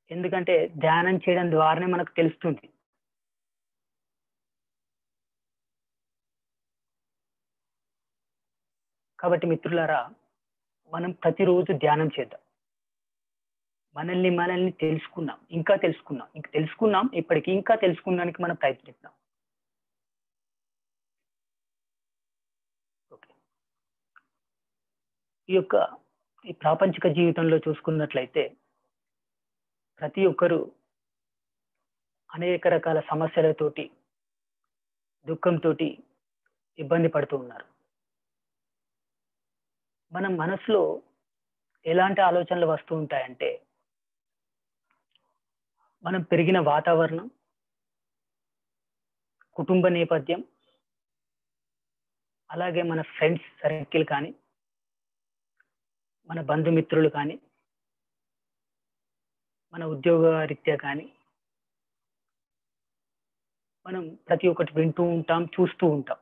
ఎందుకంటే ధ్యానం చేయడం ద్వారానే మనకు తెలుస్తుంది కాబట్టి మిత్రులారా మనం ప్రతిరోజు ధ్యానం చేద్దాం మనల్ని మనల్ని తెలుసుకున్నాం ఇంకా తెలుసుకున్నాం ఇంకా తెలుసుకున్నాం ఇప్పటికి ఇంకా తెలుసుకున్నానికి మనం ప్రయత్నిద్దాం ఓకే ఈ యొక్క ఈ ప్రాపంచిక జీవితంలో చూసుకున్నట్లయితే ప్రతి ఒక్కరూ అనేక రకాల సమస్యలతోటి దుఃఖంతో ఇబ్బంది పడుతూ ఉన్నారు మన మనసులో ఎలాంటి ఆలోచనలు వస్తూ ఉంటాయంటే మనం పెరిగిన వాతావరణం కుటుంబ నేపథ్యం అలాగే మన ఫ్రెండ్స్ సర్కిల్ కానీ మన బంధుమిత్రులు కానీ మన ఉద్యోగ రీత్యా కానీ మనం ప్రతి ఒక్కటి వింటూ ఉంటాం చూస్తూ ఉంటాం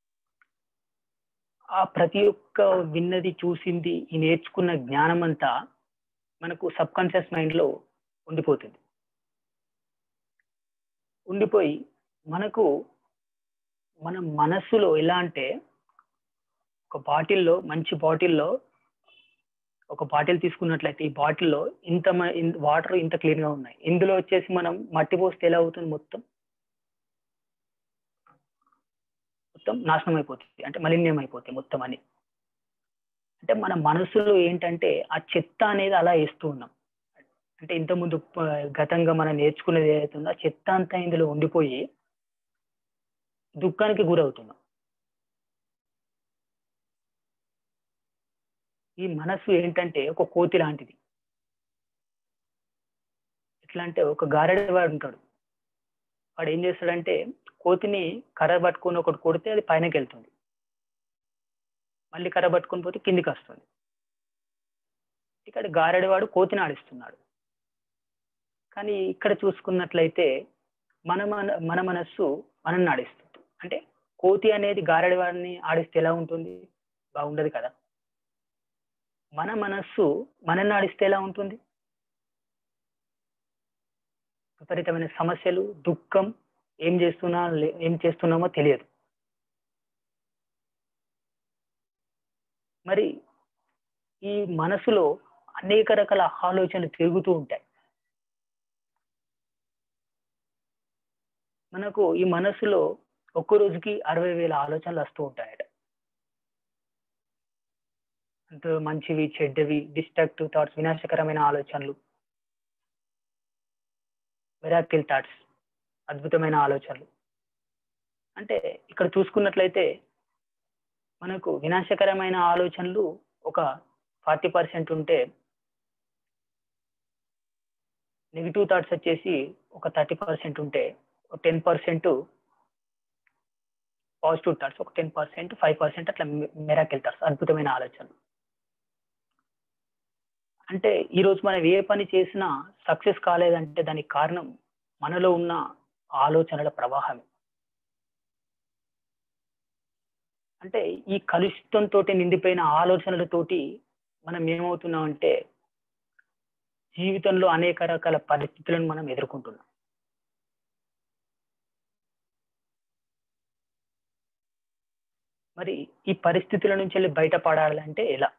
ఆ ప్రతి ఒక్క విన్నది చూసింది ఈ నేర్చుకున్న జ్ఞానం అంతా మనకు సబ్ కాన్షియస్ మైండ్లో ఉండిపోతుంది ఉండిపోయి మనకు మన మనస్సులో ఎలా అంటే ఒక బాటిల్లో మంచి బాటిల్లో ఒక బాటిల్ తీసుకున్నట్లయితే ఈ బాటిల్లో ఇంత వాటర్ ఇంత క్లీన్ గా ఉన్నాయి ఇందులో వచ్చేసి మనం మట్టి పోస్తే ఎలా అవుతుంది మొత్తం మొత్తం నాశనం అయిపోతుంది అంటే మలిన్యం అయిపోతుంది మొత్తం అని అంటే మన మనసులో ఏంటంటే ఆ చెత్త అనేది అలా వేస్తూ ఉన్నాం అంటే ఇంతకుముందు గతంగా మనం నేర్చుకునేది ఏదైతుందో ఆ చెత్త అంతా ఇందులో ఉండిపోయి దుఃఖానికి గురవుతున్నాం ఈ మనసు ఏంటంటే ఒక కోతి లాంటిది ఎట్లా అంటే ఒక గారెడవాడు ఉంటాడు వాడు ఏం చేస్తాడంటే కోతిని కర్ర పట్టుకొని ఒకటి కొడితే అది పైనకి వెళ్తుంది మళ్ళీ కర్ర పట్టుకొని పోతే కిందికి వస్తుంది ఇక్కడ గారెడవాడు కోతిని ఆడిస్తున్నాడు కానీ ఇక్కడ చూసుకున్నట్లయితే మన మన మన మనస్సు మనల్ని ఆడిస్తుంది అంటే కోతి అనేది గారెడవాడిని ఆడిస్తే ఎలా ఉంటుంది బాగుండదు కదా మన మనస్సు మనల్ని ఆడిస్తే ఎలా ఉంటుంది విపరీతమైన సమస్యలు దుఃఖం ఏం చేస్తున్నా ఏం చేస్తున్నామో తెలియదు మరి ఈ మనసులో అనేక రకాల ఆలోచనలు తిరుగుతూ ఉంటాయి మనకు ఈ మనసులో ఒక్క రోజుకి అరవై వేల ఆలోచనలు వస్తూ ఉంటాయట అంటే మంచివి చెడ్డవి డిస్ట్రక్టివ్ థాట్స్ వినాశకరమైన ఆలోచనలు వెరాకిల్ థాట్స్ అద్భుతమైన ఆలోచనలు అంటే ఇక్కడ చూసుకున్నట్లయితే మనకు వినాశకరమైన ఆలోచనలు ఒక ఫార్టీ పర్సెంట్ ఉంటే నెగిటివ్ థాట్స్ వచ్చేసి ఒక థర్టీ పర్సెంట్ ఉంటే ఒక టెన్ పర్సెంట్ పాజిటివ్ థాట్స్ ఒక టెన్ పర్సెంట్ ఫైవ్ పర్సెంట్ అట్లా మెరాకిల్ థాట్స్ అద్భుతమైన ఆలోచనలు అంటే ఈరోజు మనం ఏ పని చేసినా సక్సెస్ కాలేదంటే దానికి కారణం మనలో ఉన్న ఆలోచనల ప్రవాహమే అంటే ఈ కలుషితంతో నిండిపోయిన ఆలోచనలతోటి మనం ఏమవుతున్నాం అంటే జీవితంలో అనేక రకాల పరిస్థితులను మనం ఎదుర్కొంటున్నాం మరి ఈ పరిస్థితుల నుంచి వెళ్ళి బయటపడాలంటే ఎలా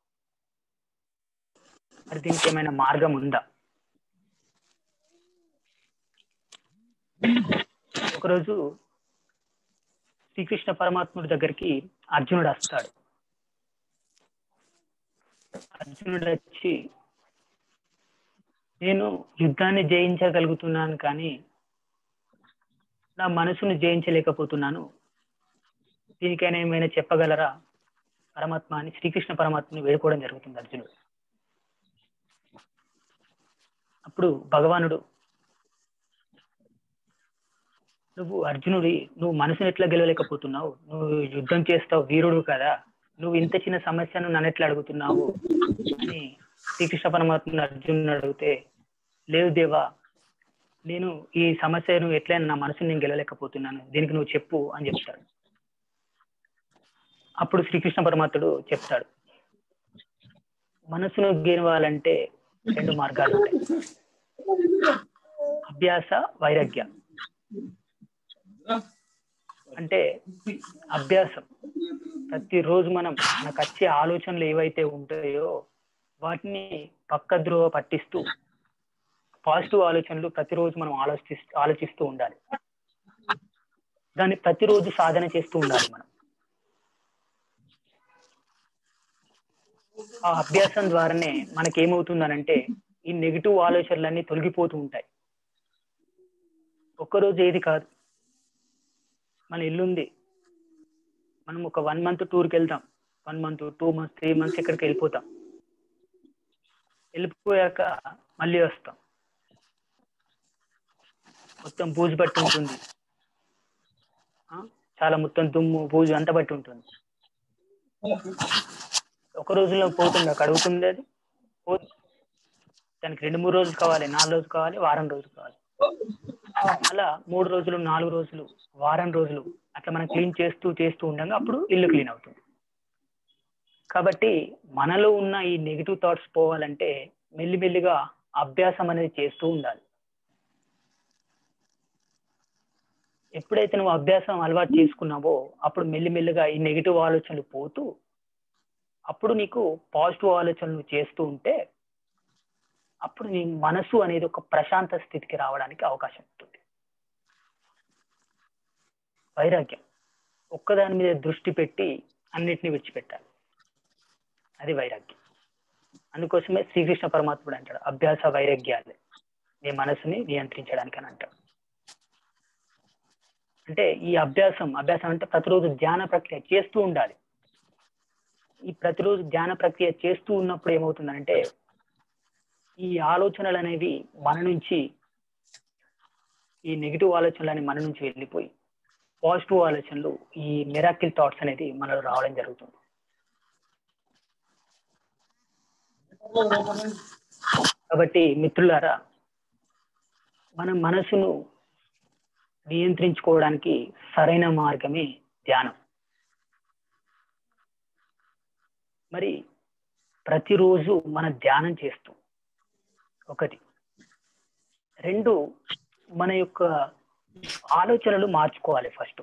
మరి దీనికి ఏమైనా మార్గం ఉందా ఒకరోజు శ్రీకృష్ణ పరమాత్ముడి దగ్గరికి అర్జునుడు వస్తాడు అర్జునుడు వచ్చి నేను యుద్ధాన్ని జయించగలుగుతున్నాను కానీ నా మనసును జయించలేకపోతున్నాను దీనికైనా ఏమైనా చెప్పగలరా పరమాత్మ అని శ్రీకృష్ణ పరమాత్మని వేడుకోవడం జరుగుతుంది అర్జునుడు అప్పుడు భగవానుడు నువ్వు అర్జునుడి నువ్వు మనసుని ఎట్లా గెలవలేకపోతున్నావు నువ్వు యుద్ధం చేస్తావు వీరుడు కదా నువ్వు ఇంత చిన్న సమస్యను నన్ను ఎట్లా అడుగుతున్నావు అని శ్రీకృష్ణ పరమాత్మని అర్జునుడు అడిగితే లేదు దేవా నేను ఈ సమస్యను ఎట్లయినా నా మనసుని నేను గెలవలేకపోతున్నాను దీనికి నువ్వు చెప్పు అని చెప్తాడు అప్పుడు శ్రీకృష్ణ పరమాత్ముడు చెప్తాడు మనసును గెలవాలంటే రెండు మార్గాలు ఉంటాయి అభ్యాస వైరాగ్య అంటే అభ్యాసం ప్రతిరోజు మనం మనకు వచ్చే ఆలోచనలు ఏవైతే ఉంటాయో వాటిని పక్కద్రోవ పట్టిస్తూ పాజిటివ్ ఆలోచనలు ప్రతిరోజు మనం ఆలోచి ఆలోచిస్తూ ఉండాలి దాన్ని ప్రతిరోజు సాధన చేస్తూ ఉండాలి మనం ఆ అభ్యాసం ద్వారానే మనకి ఏమవుతుందనంటే ఈ నెగిటివ్ ఆలోచనలన్నీ తొలగిపోతూ ఉంటాయి ఒక్కరోజు ఏది కాదు మన ఇల్లుంది మనం ఒక వన్ మంత్ టూర్కి వెళ్తాం one month two months three months ఇక్కడికి వెళ్ళిపోతాం వెళ్ళిపోయాక మళ్ళీ వస్తాం మొత్తం బూజు బట్టి ఉంటుంది ఆ? చాలా మొత్తం దుమ్ము బూజు అంతా బట్టి ఉంటుంది ఒక రోజులో పోతుందా కడుగుతుంది అది పో- దానికి రెండు మూడు రోజులు కావాలి నాలుగు రోజులు కావాలి వారం రోజులు కావాలి అలా మూడు రోజులు నాలుగు రోజులు వారం రోజులు అట్లా మనం క్లీన్ చేస్తూ చేస్తూ ఉండగా అప్పుడు ఇల్లు క్లీన్ అవుతుంది కాబట్టి మనలో ఉన్న ఈ నెగిటివ్ థాట్స్ పోవాలంటే మెల్లిమెల్లిగా అభ్యాసం అనేది చేస్తూ ఉండాలి ఎప్పుడైతే నువ్వు అభ్యాసం అలవాటు చేసుకున్నావో అప్పుడు మెల్లిమెల్లిగా ఈ నెగిటివ్ ఆలోచనలు పోతూ అప్పుడు నీకు పాజిటివ్ ఆలోచనలు చేస్తూ ఉంటే అప్పుడు నీ మనసు అనేది ఒక ప్రశాంత స్థితికి రావడానికి అవకాశం ఉంటుంది వైరాగ్యం ఒక్కదాని మీద దృష్టి పెట్టి అన్నిటిని విడిచిపెట్టాలి అది వైరాగ్యం అందుకోసమే శ్రీకృష్ణ పరమాత్ముడు అంటాడు అభ్యాస వైరాగ్యాలే నీ మనసుని నియంత్రించడానికి అని అంటాడు అంటే ఈ అభ్యాసం అభ్యాసం అంటే ప్రతిరోజు ధ్యాన ప్రక్రియ చేస్తూ ఉండాలి ఈ ప్రతిరోజు ధ్యాన ప్రక్రియ చేస్తూ ఉన్నప్పుడు ఏమవుతుందంటే ఈ ఆలోచనలు అనేవి మన నుంచి ఈ నెగిటివ్ ఆలోచనలు మన నుంచి వెళ్ళిపోయి పాజిటివ్ ఆలోచనలు ఈ మిరాకిల్ థాట్స్ అనేది మనలో రావడం జరుగుతుంది కాబట్టి మిత్రులారా మన మనసును నియంత్రించుకోవడానికి సరైన మార్గమే ధ్యానం మరి ప్రతిరోజు మన ధ్యానం చేస్తూ ఒకటి రెండు మన యొక్క ఆలోచనలు మార్చుకోవాలి ఫస్ట్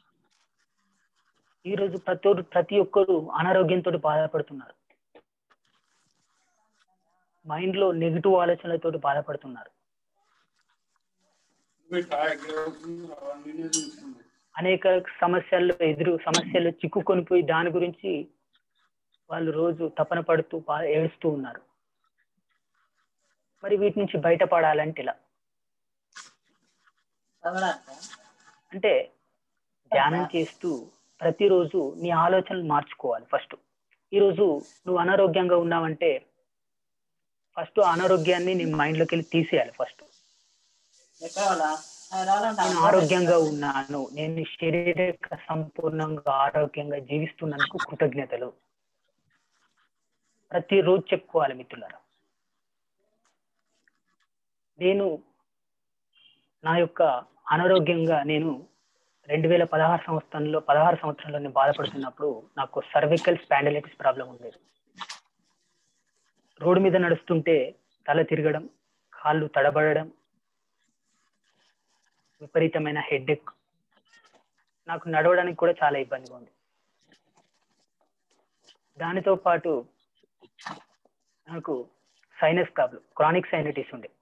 ఈరోజు ప్రతి ఒ- ప్రతి ఒక్కరు అనారోగ్యంతో బాధపడుతున్నారు మైండ్ లో నెగిటివ్ ఆలోచనలతో బాధపడుతున్నారు అనేక సమస్యల్లో ఎదురు సమస్యలు చిక్కుకొని పోయి దాని గురించి వాళ్ళు రోజు తపన పడుతూ బా- ఏడుస్తూ ఉన్నారు మరి వీటి నుంచి బయటపడాలంటే ఇలా అంటే ధ్యానం చేస్తూ ప్రతిరోజు నీ ఆలోచనలు మార్చుకోవాలి ఫస్ట్ ఈరోజు నువ్వు అనారోగ్యంగా ఉన్నావంటే ఫస్ట్ అనారోగ్యాన్ని నీ మైండ్ లోకి వెళ్ళి తీసేయాలి ఫస్ట్ నేను ఆరోగ్యంగా ఉన్నాను నేను శారీరక సంపూర్ణంగా ఆరోగ్యంగా జీవిస్తున్నందుకు కృతజ్ఞతలు ప్రతిరోజు చెప్పుకోవాలి మిత్రులారా నేను నా యొక్క అనారోగ్యంగా నేను రెండు వేల పదహారు సంవత్సరంలో పదహారు సంవత్సరంలో నేను బాధపడుతున్నప్పుడు నాకు సర్వికల్ స్పాండలైటిస్ ప్రాబ్లం ఉండేది రోడ్డు మీద నడుస్తుంటే తల తిరగడం కాళ్ళు తడబడడం విపరీతమైన హెడ్ఎక్ నాకు నడవడానికి కూడా చాలా ఇబ్బందిగా ఉంది దానితో పాటు నాకు సైనస్ ప్రాబ్లం క్రానిక్ సైనటిస్ ఉండే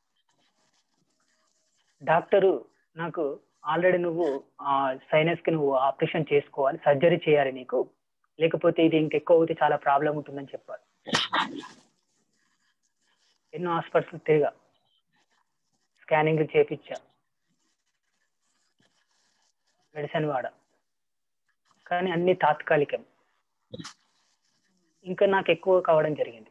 డాక్టరు నాకు ఆల్రెడీ నువ్వు సైనస్ కి నువ్వు ఆపరేషన్ చేసుకోవాలి సర్జరీ చేయాలి నీకు లేకపోతే ఇది ఇంకెక్కువ అవుతే చాలా ప్రాబ్లం ఉంటుందని చెప్పారు ఎన్నో హాస్పిటల్స్ తిరిగా స్కానింగ్ చేపించా మెడిసిన్ వాడా కానీ అన్ని తాత్కాలికం ఇంకా నాకు ఎక్కువ కావడం జరిగింది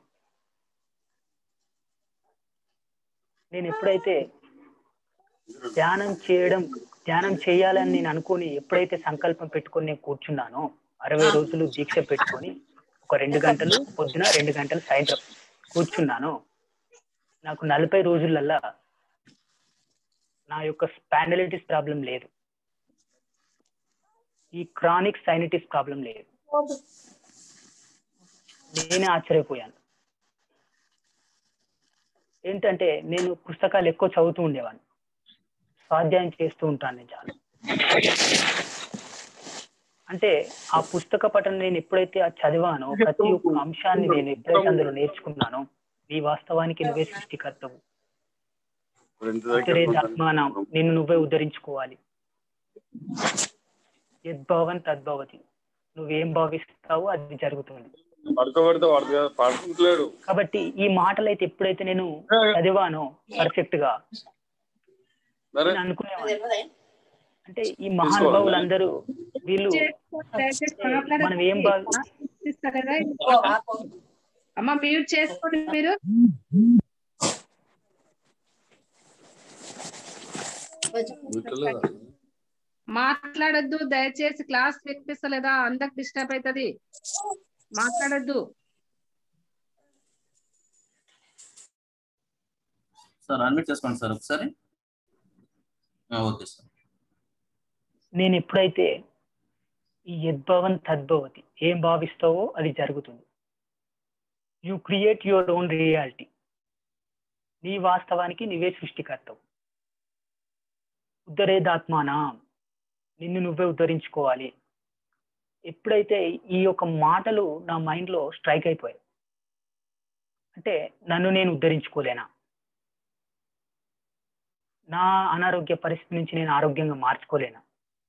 నేను ఎప్పుడైతే ధ్యానం చేయడం ధ్యానం చేయాలని నేను అనుకుని ఎప్పుడైతే సంకల్పం పెట్టుకొని నేను కూర్చున్నానో అరవై రోజులు దీక్ష పెట్టుకొని ఒక రెండు గంటలు పొద్దున రెండు గంటలు సాయంత్రం కూర్చున్నాను నాకు నలభై రోజులల్లా నా యొక్క స్పాండలైటిస్ ప్రాబ్లం లేదు ఈ క్రానిక్ సైనటిస్ ప్రాబ్లం లేదు నేనే ఆశ్చర్యపోయాను ఏంటంటే నేను పుస్తకాలు ఎక్కువ చదువుతూ ఉండేవాడిని స్వాధ్యాయం చేస్తూ ఉంటాను నేను చాలా అంటే ఆ పుస్తక పఠనం నేను ఎప్పుడైతే ఆ చదివానో ప్రతి ఒక్క అంశాన్ని నేను ఎప్పుడైతే అందులో నేర్చుకున్నానో ఈ వాస్తవానికి నువ్వే సృష్టికర్తవు ఆత్మానం నిన్ను నువ్వే ఉద్ధరించుకోవాలి యద్భావం తద్భవతి నువ్వేం భావిస్తావో అది జరుగుతుంది పడుకోబెడితే వాడు పడుకుంటలేడు కాబట్టి ఈ మాటలు అయితే ఎప్పుడైతే నేను చదివానో పర్ఫెక్ట్ గా సరే నేను అనుకునేవాడిని అంటే ఈ మహానుభావులందరూ వీళ్ళు మనం ఏం భావి అమ్మ మ్యూట్ చేసుకోండి మీరు వింటలేదా? మాట్లాడొద్దు దయచేసి క్లాస్ వినిపిస్తలేదా అందరికి డిస్టర్బ్ అవుతుంది మాట్లాడొద్దు సార్ అన్మిట్ చేసుకోండి సార్ ఒకసారి ఆ, ఓకే సార్ నేను ఎప్పుడైతే ఈ యద్భవన్ తద్భవతి ఏం భావిస్తావో అది జరుగుతుంది you create your own reality నీ వాస్తవానికి నీవే సృష్టికర్తవు ఉద్ధరేదాత్మానా నిన్ను నువ్వే ఉద్ధరించుకోవాలి ఎప్పుడైతే ఈ యొక్క మాటలు నా మైండ్లో స్ట్రైక్ అయిపోయాయి అంటే నన్ను నేను ఉద్ధరించుకోలేనా నా అనారోగ్య పరిస్థితి నుంచి నేను ఆరోగ్యంగా మార్చుకోలేనా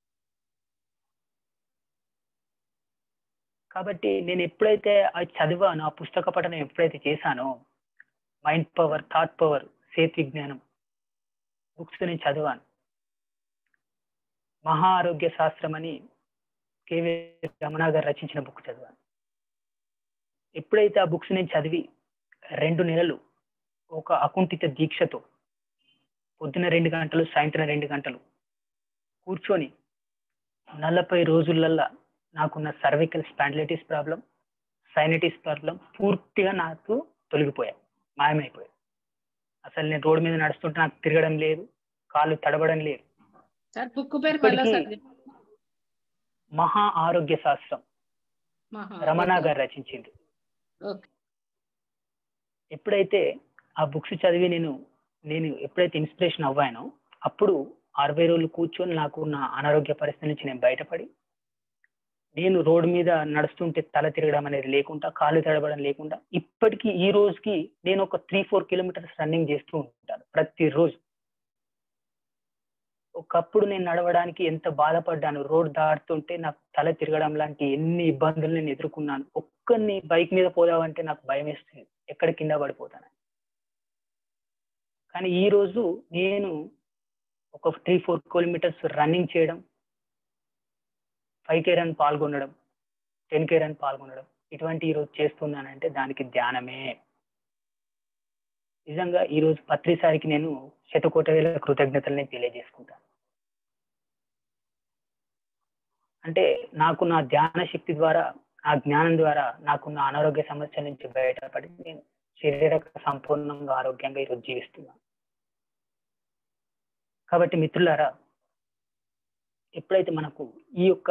కాబట్టి నేను ఎప్పుడైతే అది చదివానో ఆ పుస్తక పఠనం ఎప్పుడైతే చేశానో మైండ్ పవర్ థాట్ పవర్ సేత్ విజ్ఞానం బుక్స్ నేను చదివాను మహా ఆరోగ్య శాస్త్రం అని కేవీ రమణ గారు రచించిన బుక్ చదివాను ఎప్పుడైతే ఆ బుక్స్ నేను చదివి రెండు నెలలు ఒక అకుంఠిత దీక్షతో పొద్దున రెండు గంటలు సాయంత్రం రెండు గంటలు కూర్చొని నలభై రోజులల్లా నాకున్న cervical spondylitis problem sinusitis problem పూర్తిగా నాకు తొలగిపోయాయి మాయమైపోయాయి అసలు నేను రోడ్డు మీద నడుస్తుంటే నాకు తిరగడం లేదు కాళ్ళు తడబడం లేదు సార్ బుక్ పేరు మళ్ళీ ఇప్పటికీ మహా ఆరోగ్య శాస్త్రం రమణ గారు రచించింది ఓకే ఎప్పుడైతే ఆ బుక్స్ చదివి నేను నేను ఎప్పుడైతే ఇన్స్పిరేషన్ అవ్వానో అప్పుడు అరవై రోజులు కూర్చొని నాకు నా అనారోగ్య పరిస్థితి నుంచి నేను బయటపడి నేను రోడ్డు మీద నడుస్తుంటే తల తిరగడం అనేది లేకుండా కాళ్ళు తడబడం లేకుండా ఇప్పటికీ ఈ రోజుకి నేను ఒక త్రీ ఫోర్ కిలోమీటర్స్ రన్నింగ్ చేస్తూ ఉంటాను ప్రతిరోజు ఒకప్పుడు నేను నడవడానికి ఎంత బాధపడ్డాను రోడ్ దాటుతుంటే నాకు తల తిరగడం లాంటి ఎన్ని ఇబ్బందులు నేను ఎదుర్కొన్నాను ఒక్కరిని బైక్ మీద పోదామంటే నాకు భయం వేస్తుంది ఎక్కడ కింద పడిపోతాను కానీ ఈ రోజు నేను ఒక త్రీ ఫోర్ కిలోమీటర్స్ రన్నింగ్ చేయడం ఫైవ్ కే రన్ పాల్గొనడం టెన్ కే రన్ పాల్గొనడం ఇటువంటి ఈరోజు చేస్తున్నానంటే దానికి ధ్యానమే నిజంగా ఈరోజు పత్రిసారికి నేను శతకోట వేల కృతజ్ఞతల్ని తెలియజేసుకుంటాను అంటే నాకు నా ధ్యాన శక్తి ద్వారా ఆ జ్ఞానం ద్వారా నాకున్న అనారోగ్య సమస్య నుంచి బయటపడి నేను శరీరక సంపూర్ణంగా ఆరోగ్యంగా ఈరోజు జీవిస్తున్నాను కాబట్టి మిత్రులారా ఎప్పుడైతే మనకు ఈ యొక్క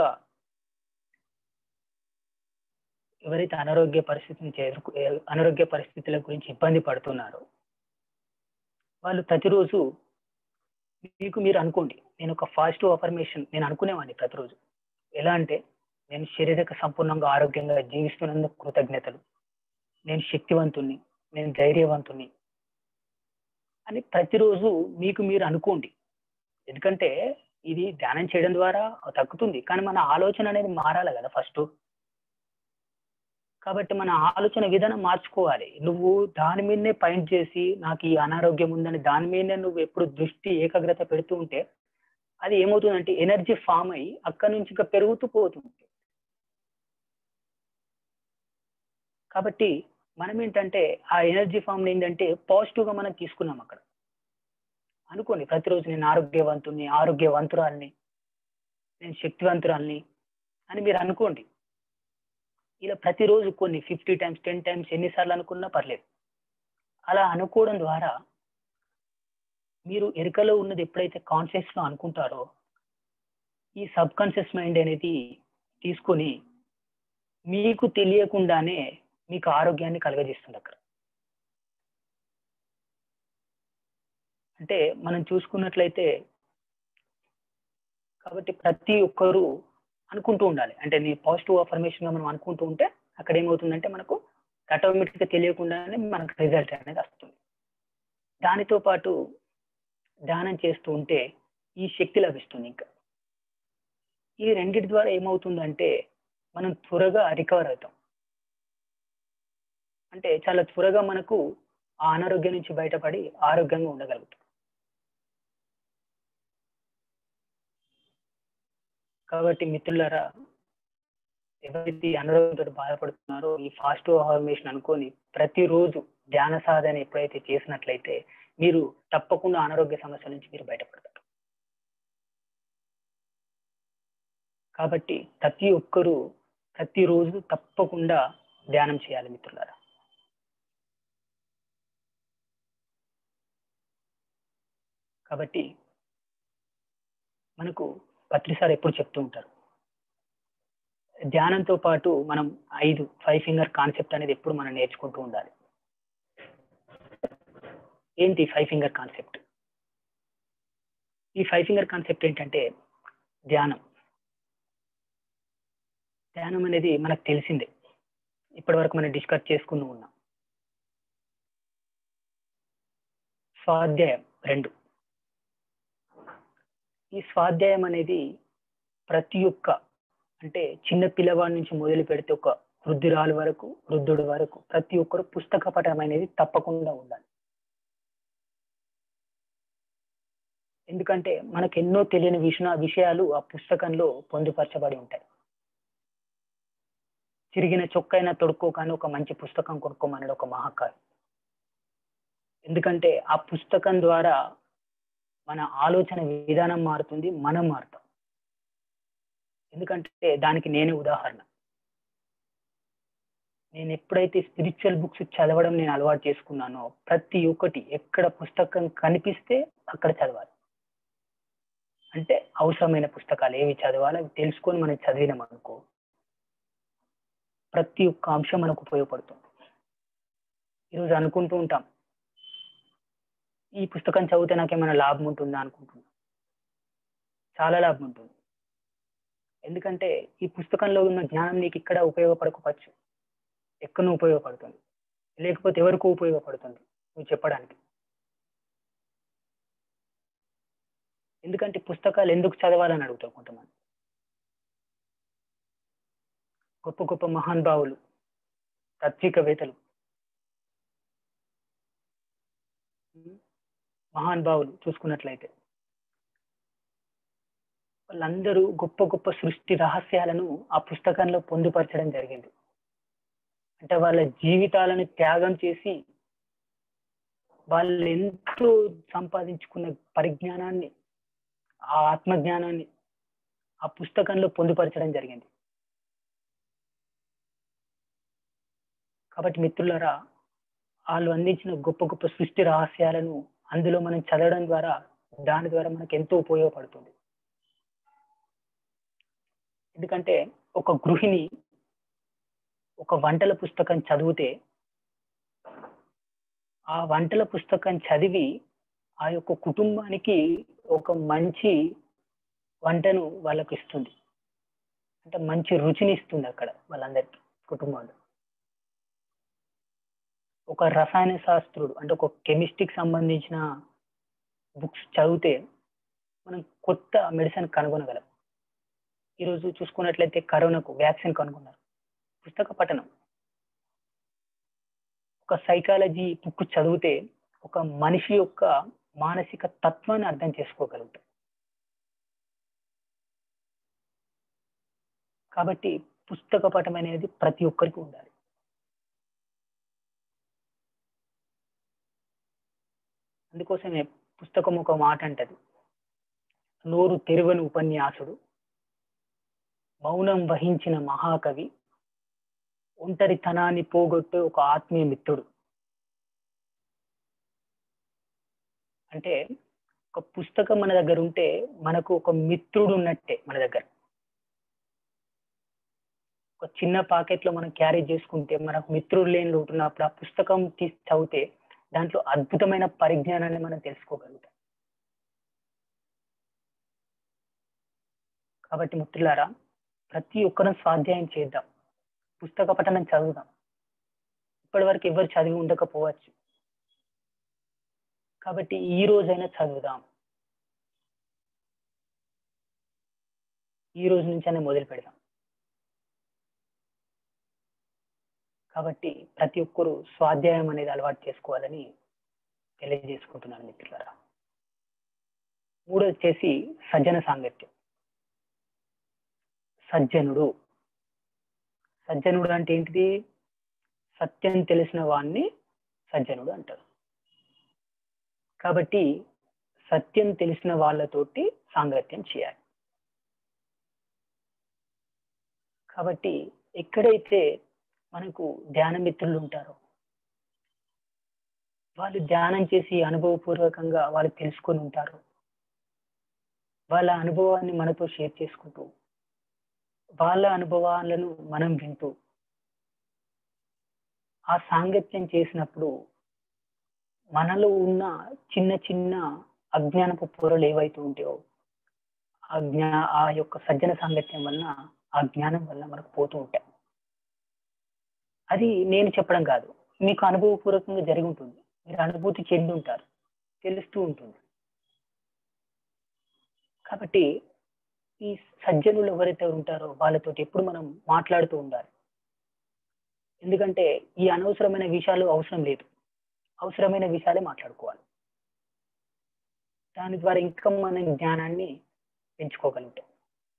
ఎవరైతే అనారోగ్య పరిస్థితి నుంచి ఎదుర్కొ అనారోగ్య పరిస్థితుల గురించి ఇబ్బంది పడుతున్నారో వాళ్ళు ప్రతిరోజు మీకు మీరు అనుకోండి నేను ఒక పాజిటివ్ అఫర్మేషన్ నేను అనుకునేవాడిని ప్రతిరోజు ఎలా అంటే నేను శారీరక సంపూర్ణంగా ఆరోగ్యంగా జీవిస్తున్నందుకు కృతజ్ఞతలు నేను శక్తివంతుణ్ణి నేను ధైర్యవంతుణ్ణి అని ప్రతిరోజు మీకు మీరు అనుకోండి ఎందుకంటే ఇది ధ్యానం చేయడం ద్వారా తగ్గుతుంది కానీ మన ఆలోచన అనేది మారాలి కదా ఫస్ట్ కాబట్టి మన ఆలోచన విధానం మార్చుకోవాలి నువ్వు దాని మీదనే పాయింట్ చేసి నాకు ఈ అనారోగ్యం ఉందని దాని మీదనే నువ్వు ఎప్పుడు దృష్టి ఏకాగ్రత పెడుతూ ఉంటే అది ఏమవుతుందంటే ఎనర్జీ ఫామ్ అయ్యి అక్కడి నుంచి ఇంకా పెరుగుతూ పోతుంది కాబట్టి మనం ఏంటంటే ఆ ఎనర్జీ ఫామ్ ఏంటంటే పాజిటివ్ గా మనం తీసుకున్నాం అక్కడ అనుకోండి ప్రతిరోజు నేను ఆరోగ్యవంతుని ఆరోగ్యవంతురాల్ని నేను శక్తివంతురాల్ని అని మీరు అనుకోండి ఇలా ప్రతిరోజు కొన్ని ఫిఫ్టీ టైమ్స్ టెన్ టైమ్స్ ఎన్నిసార్లు అనుకున్నా పర్లేదు అలా అనుకోవడం ద్వారా మీరు ఎరుకలో ఉన్నది ఎప్పుడైతే కాన్షియస్ లో అనుకుంటారో ఈ సబ్ కాన్షియస్ మైండ్ అనేది తీసుకొని మీకు తెలియకుండానే మీకు ఆరోగ్యాన్ని కలగజేస్తుంది అక్కడ అంటే మనం చూసుకున్నట్లయితే కాబట్టి ప్రతి ఒక్కరూ అనుకుంటూ ఉండాలి అంటే నీ పాజిటివ్ అఫర్మేషన్ గా మనం అనుకుంటూ ఉంటే అక్కడ ఏమవుతుందంటే మనకు ఆటోమేటిక్ గా తెలియకుండానే మనకు రిజల్ట్ అనేది వస్తుంది దానితో పాటు ధ్యానం చేస్తూ ఉంటే ఈ శక్తి లభిస్తుంది ఇంకా ఈ రెండింటి ద్వారా ఏమవుతుందంటే మనం త్వరగా రికవర్ అవుతాం అంటే చాలా త్వరగా మనకు ఆ అనారోగ్యం నుంచి బయటపడి ఆరోగ్యంగా ఉండగలుగుతాం కాబట్టి మిత్రులారా ఎవరైతే ఈ అనారోగ్యంతో బాధపడుతున్నారో ఈ ఫాస్ట్ హార్మేషన్ అనుకొని ప్రతిరోజు ధ్యాన సాధన ఎప్పుడైతే చేసినట్లయితే మీరు తప్పకుండా అనారోగ్య సమస్యల నుంచి మీరు బయటపడతారు కాబట్టి ప్రతి ఒక్కరూ ప్రతిరోజు తప్పకుండా ధ్యానం చేయాలి మిత్రులారా కాబట్టి మనకు పత్రి సార్ ఎప్పుడు చెప్తూ ఉంటారు ధ్యానంతో పాటు మనం ఐదు ఫైవ్ ఫింగర్ కాన్సెప్ట్ అనేది ఎప్పుడు మనం నేర్చుకుంటూ ఉండాలి ఏంటి ఫైవ్ ఫింగర్ కాన్సెప్ట్ ఈ ఫైవ్ ఫింగర్ కాన్సెప్ట్ ఏంటంటే ధ్యానం ధ్యానం అనేది మనకు తెలిసిందే ఇప్పటి వరకు మనం డిస్కస్ చేసుకుని ఉన్నాం స్వాధ్యాయం రెండు ఈ స్వాధ్యాయం అనేది ప్రతి ఒక్క అంటే చిన్న పిల్లవాడి నుంచి మొదలు పెడితే ఒక వృద్ధురాలు వరకు వృద్ధుడు వరకు ప్రతి ఒక్కరు పుస్తక పఠనం అనేది తప్పకుండా ఉండాలి ఎందుకంటే మనకు ఎన్నో తెలియని విషయ విషయాలు ఆ పుస్తకంలో పొందుపరచబడి ఉంటాయి చిరిగిన చొక్కైనా తొడుక్కోగానే ఒక మంచి పుస్తకం కొనుక్కోమన్నాడు ఒక మహాకారు ఎందుకంటే ఆ పుస్తకం ద్వారా మన ఆలోచన విధానం మారుతుంది మనం మారుతాం ఎందుకంటే దానికి నేనే ఉదాహరణ నేను ఎప్పుడైతే స్పిరిచువల్ బుక్స్ చదవడం నేను అలవాటు చేసుకున్నానో ప్రతి ఒక్కటి ఎక్కడ పుస్తకం కనిపిస్తే అక్కడ చదవాలి అంటే అవసరమైన పుస్తకాలు ఏవి చదవాలో అవి తెలుసుకొని మనం చదివినాం అనుకో ప్రతి ఒక్క అంశం మనకు ఉపయోగపడుతుంది ఈరోజు అనుకుంటూ ఉంటాం ఈ పుస్తకం చదివితే నాకేమైనా లాభం ఉంటుందా అనుకుంటున్నా చాలా లాభం ఉంటుంది ఎందుకంటే ఈ పుస్తకంలో ఉన్న జ్ఞానం నీకు ఇక్కడ ఉపయోగపడకపోవచ్చు ఎక్కడో ఉపయోగపడుతుంది లేకపోతే ఎవరికో ఉపయోగపడుతుంది నువ్వు చెప్పడానికి ఎందుకంటే పుస్తకాలు ఎందుకు చదవాలని అడుగుతారు కొంతమంది గొప్ప గొప్ప మహానుభావులు పత్రికవేత్తలు మహానుభావులు చూసుకున్నట్లయితే వాళ్ళందరూ గొప్ప గొప్ప సృష్టి రహస్యాలను ఆ పుస్తకంలో పొందుపరచడం జరిగింది అంటే వాళ్ళ జీవితాలను త్యాగం చేసి వాళ్ళు ఎంతో సంపాదించుకున్న పరిజ్ఞానాన్ని ఆ ఆత్మజ్ఞానాన్ని ఆ పుస్తకంలో పొందుపరచడం జరిగింది కాబట్టి మిత్రులరా వాళ్ళు అందించిన గొప్ప గొప్ప సృష్టి రహస్యాలను అందులో మనం చదవడం ద్వారా దాని ద్వారా మనకు ఎంతో ఉపయోగపడుతుంది ఎందుకంటే ఒక గృహిణి ఒక వంటల పుస్తకం చదివితే ఆ వంటల పుస్తకం చదివి ఆ యొక్క కుటుంబానికి ఒక మంచి వంటను వాళ్ళకి ఇస్తుంది అంటే మంచి రుచిని ఇస్తుంది అక్కడ వాళ్ళందరికీ కుటుంబంలో ఒక రసాయన శాస్త్రుడు అంటే ఒక కెమిస్ట్రీకి సంబంధించిన బుక్స్ చదివితే మనం కొత్త మెడిసిన్ కనుగొనగలం ఈరోజు చూసుకున్నట్లయితే కరోనాకు వ్యాక్సిన్ కనుగొన్నారు పుస్తక పఠనం ఒక సైకాలజీ బుక్ చదివితే ఒక మనిషి యొక్క మానసిక తత్వాన్ని అర్థం చేసుకోగలుగుతాం కాబట్టి పుస్తక పఠనం అనేది ప్రతి ఒక్కరికి ఉండాలి అందుకోసమే పుస్తకం ఒక మాట అంటది నోరు తెరువని ఉపన్యాసుడు మౌనం వహించిన మహాకవి ఒంటరితనాన్ని పోగొట్టే ఒక ఆత్మీయ మిత్రుడు అంటే ఒక పుస్తకం మన దగ్గర ఉంటే మనకు ఒక మిత్రుడు ఉన్నట్టే మన దగ్గర ఒక చిన్న పాకెట్ లో మనం క్యారీ చేసుకుంటే మనకు మిత్రుడు లేని లోటు ఉన్నప్పుడు ఆ పుస్తకం తీసి చదివితే దాంట్లో అద్భుతమైన పరిజ్ఞానాన్ని మనం తెలుసుకోగలుగుతాం కాబట్టి మిత్రులారా ప్రతి ఒక్కరం స్వాధ్యాయం చేద్దాం పుస్తక పఠనం చదువుదాం ఇప్పటి వరకు ఎవరు చదివి ఉండకపోవచ్చు కాబట్టి ఈ రోజైనా చదువుదాం ఈ రోజు నుంచైనా మొదలు పెడదాం కాబట్టి ప్రతి ఒక్కరూ స్వాధ్యాయం అనేది అలవాటు చేసుకోవాలని తెలియజేసుకుంటున్నాను మిత్రులారా మూడోది వచ్చేసి సజ్జన సాంగత్యం సజ్జనుడు సజ్జనుడు అంటే ఏంటిది సత్యం తెలిసిన వాణ్ణి సజ్జనుడు అంటారు కాబట్టి సత్యం తెలిసిన వాళ్ళతోటి సాంగత్యం చేయాలి కాబట్టి ఎక్కడైతే మనకు ధ్యాన మిత్రులు ఉంటారో వాళ్ళు ధ్యానం చేసి అనుభవపూర్వకంగా వాళ్ళు తెలుసుకొని ఉంటారు వాళ్ళ అనుభవాన్ని మనతో షేర్ చేసుకుంటూ వాళ్ళ అనుభవాలను మనం వింటూ ఆ సాంగత్యం చేసినప్పుడు మనలో ఉన్న చిన్న చిన్న అజ్ఞానపు పొరలు ఏవైతే ఉంటాయో ఆ జ్ఞా ఆ యొక్క సజ్జన సాంగత్యం వలన ఆ జ్ఞానం వల్ల మనకు పోతూ ఉంటాయి అది నేను చెప్పడం కాదు మీకు అనుభవపూర్వకంగా జరిగి ఉంటుంది మీరు అనుభూతి చెంది ఉంటారు తెలుస్తూ ఉంటుంది కాబట్టి ఈ సజ్జనులు ఎవరైతే ఉంటారో వాళ్ళతో ఎప్పుడు మనం మాట్లాడుతూ ఉండాలి ఎందుకంటే ఈ అనవసరమైన విషయాలు అవసరం లేదు అవసరమైన విషయాలే మాట్లాడుకోవాలి దాని ద్వారా ఇంకా మన జ్ఞానాన్ని పెంచుకోగలుగుతాం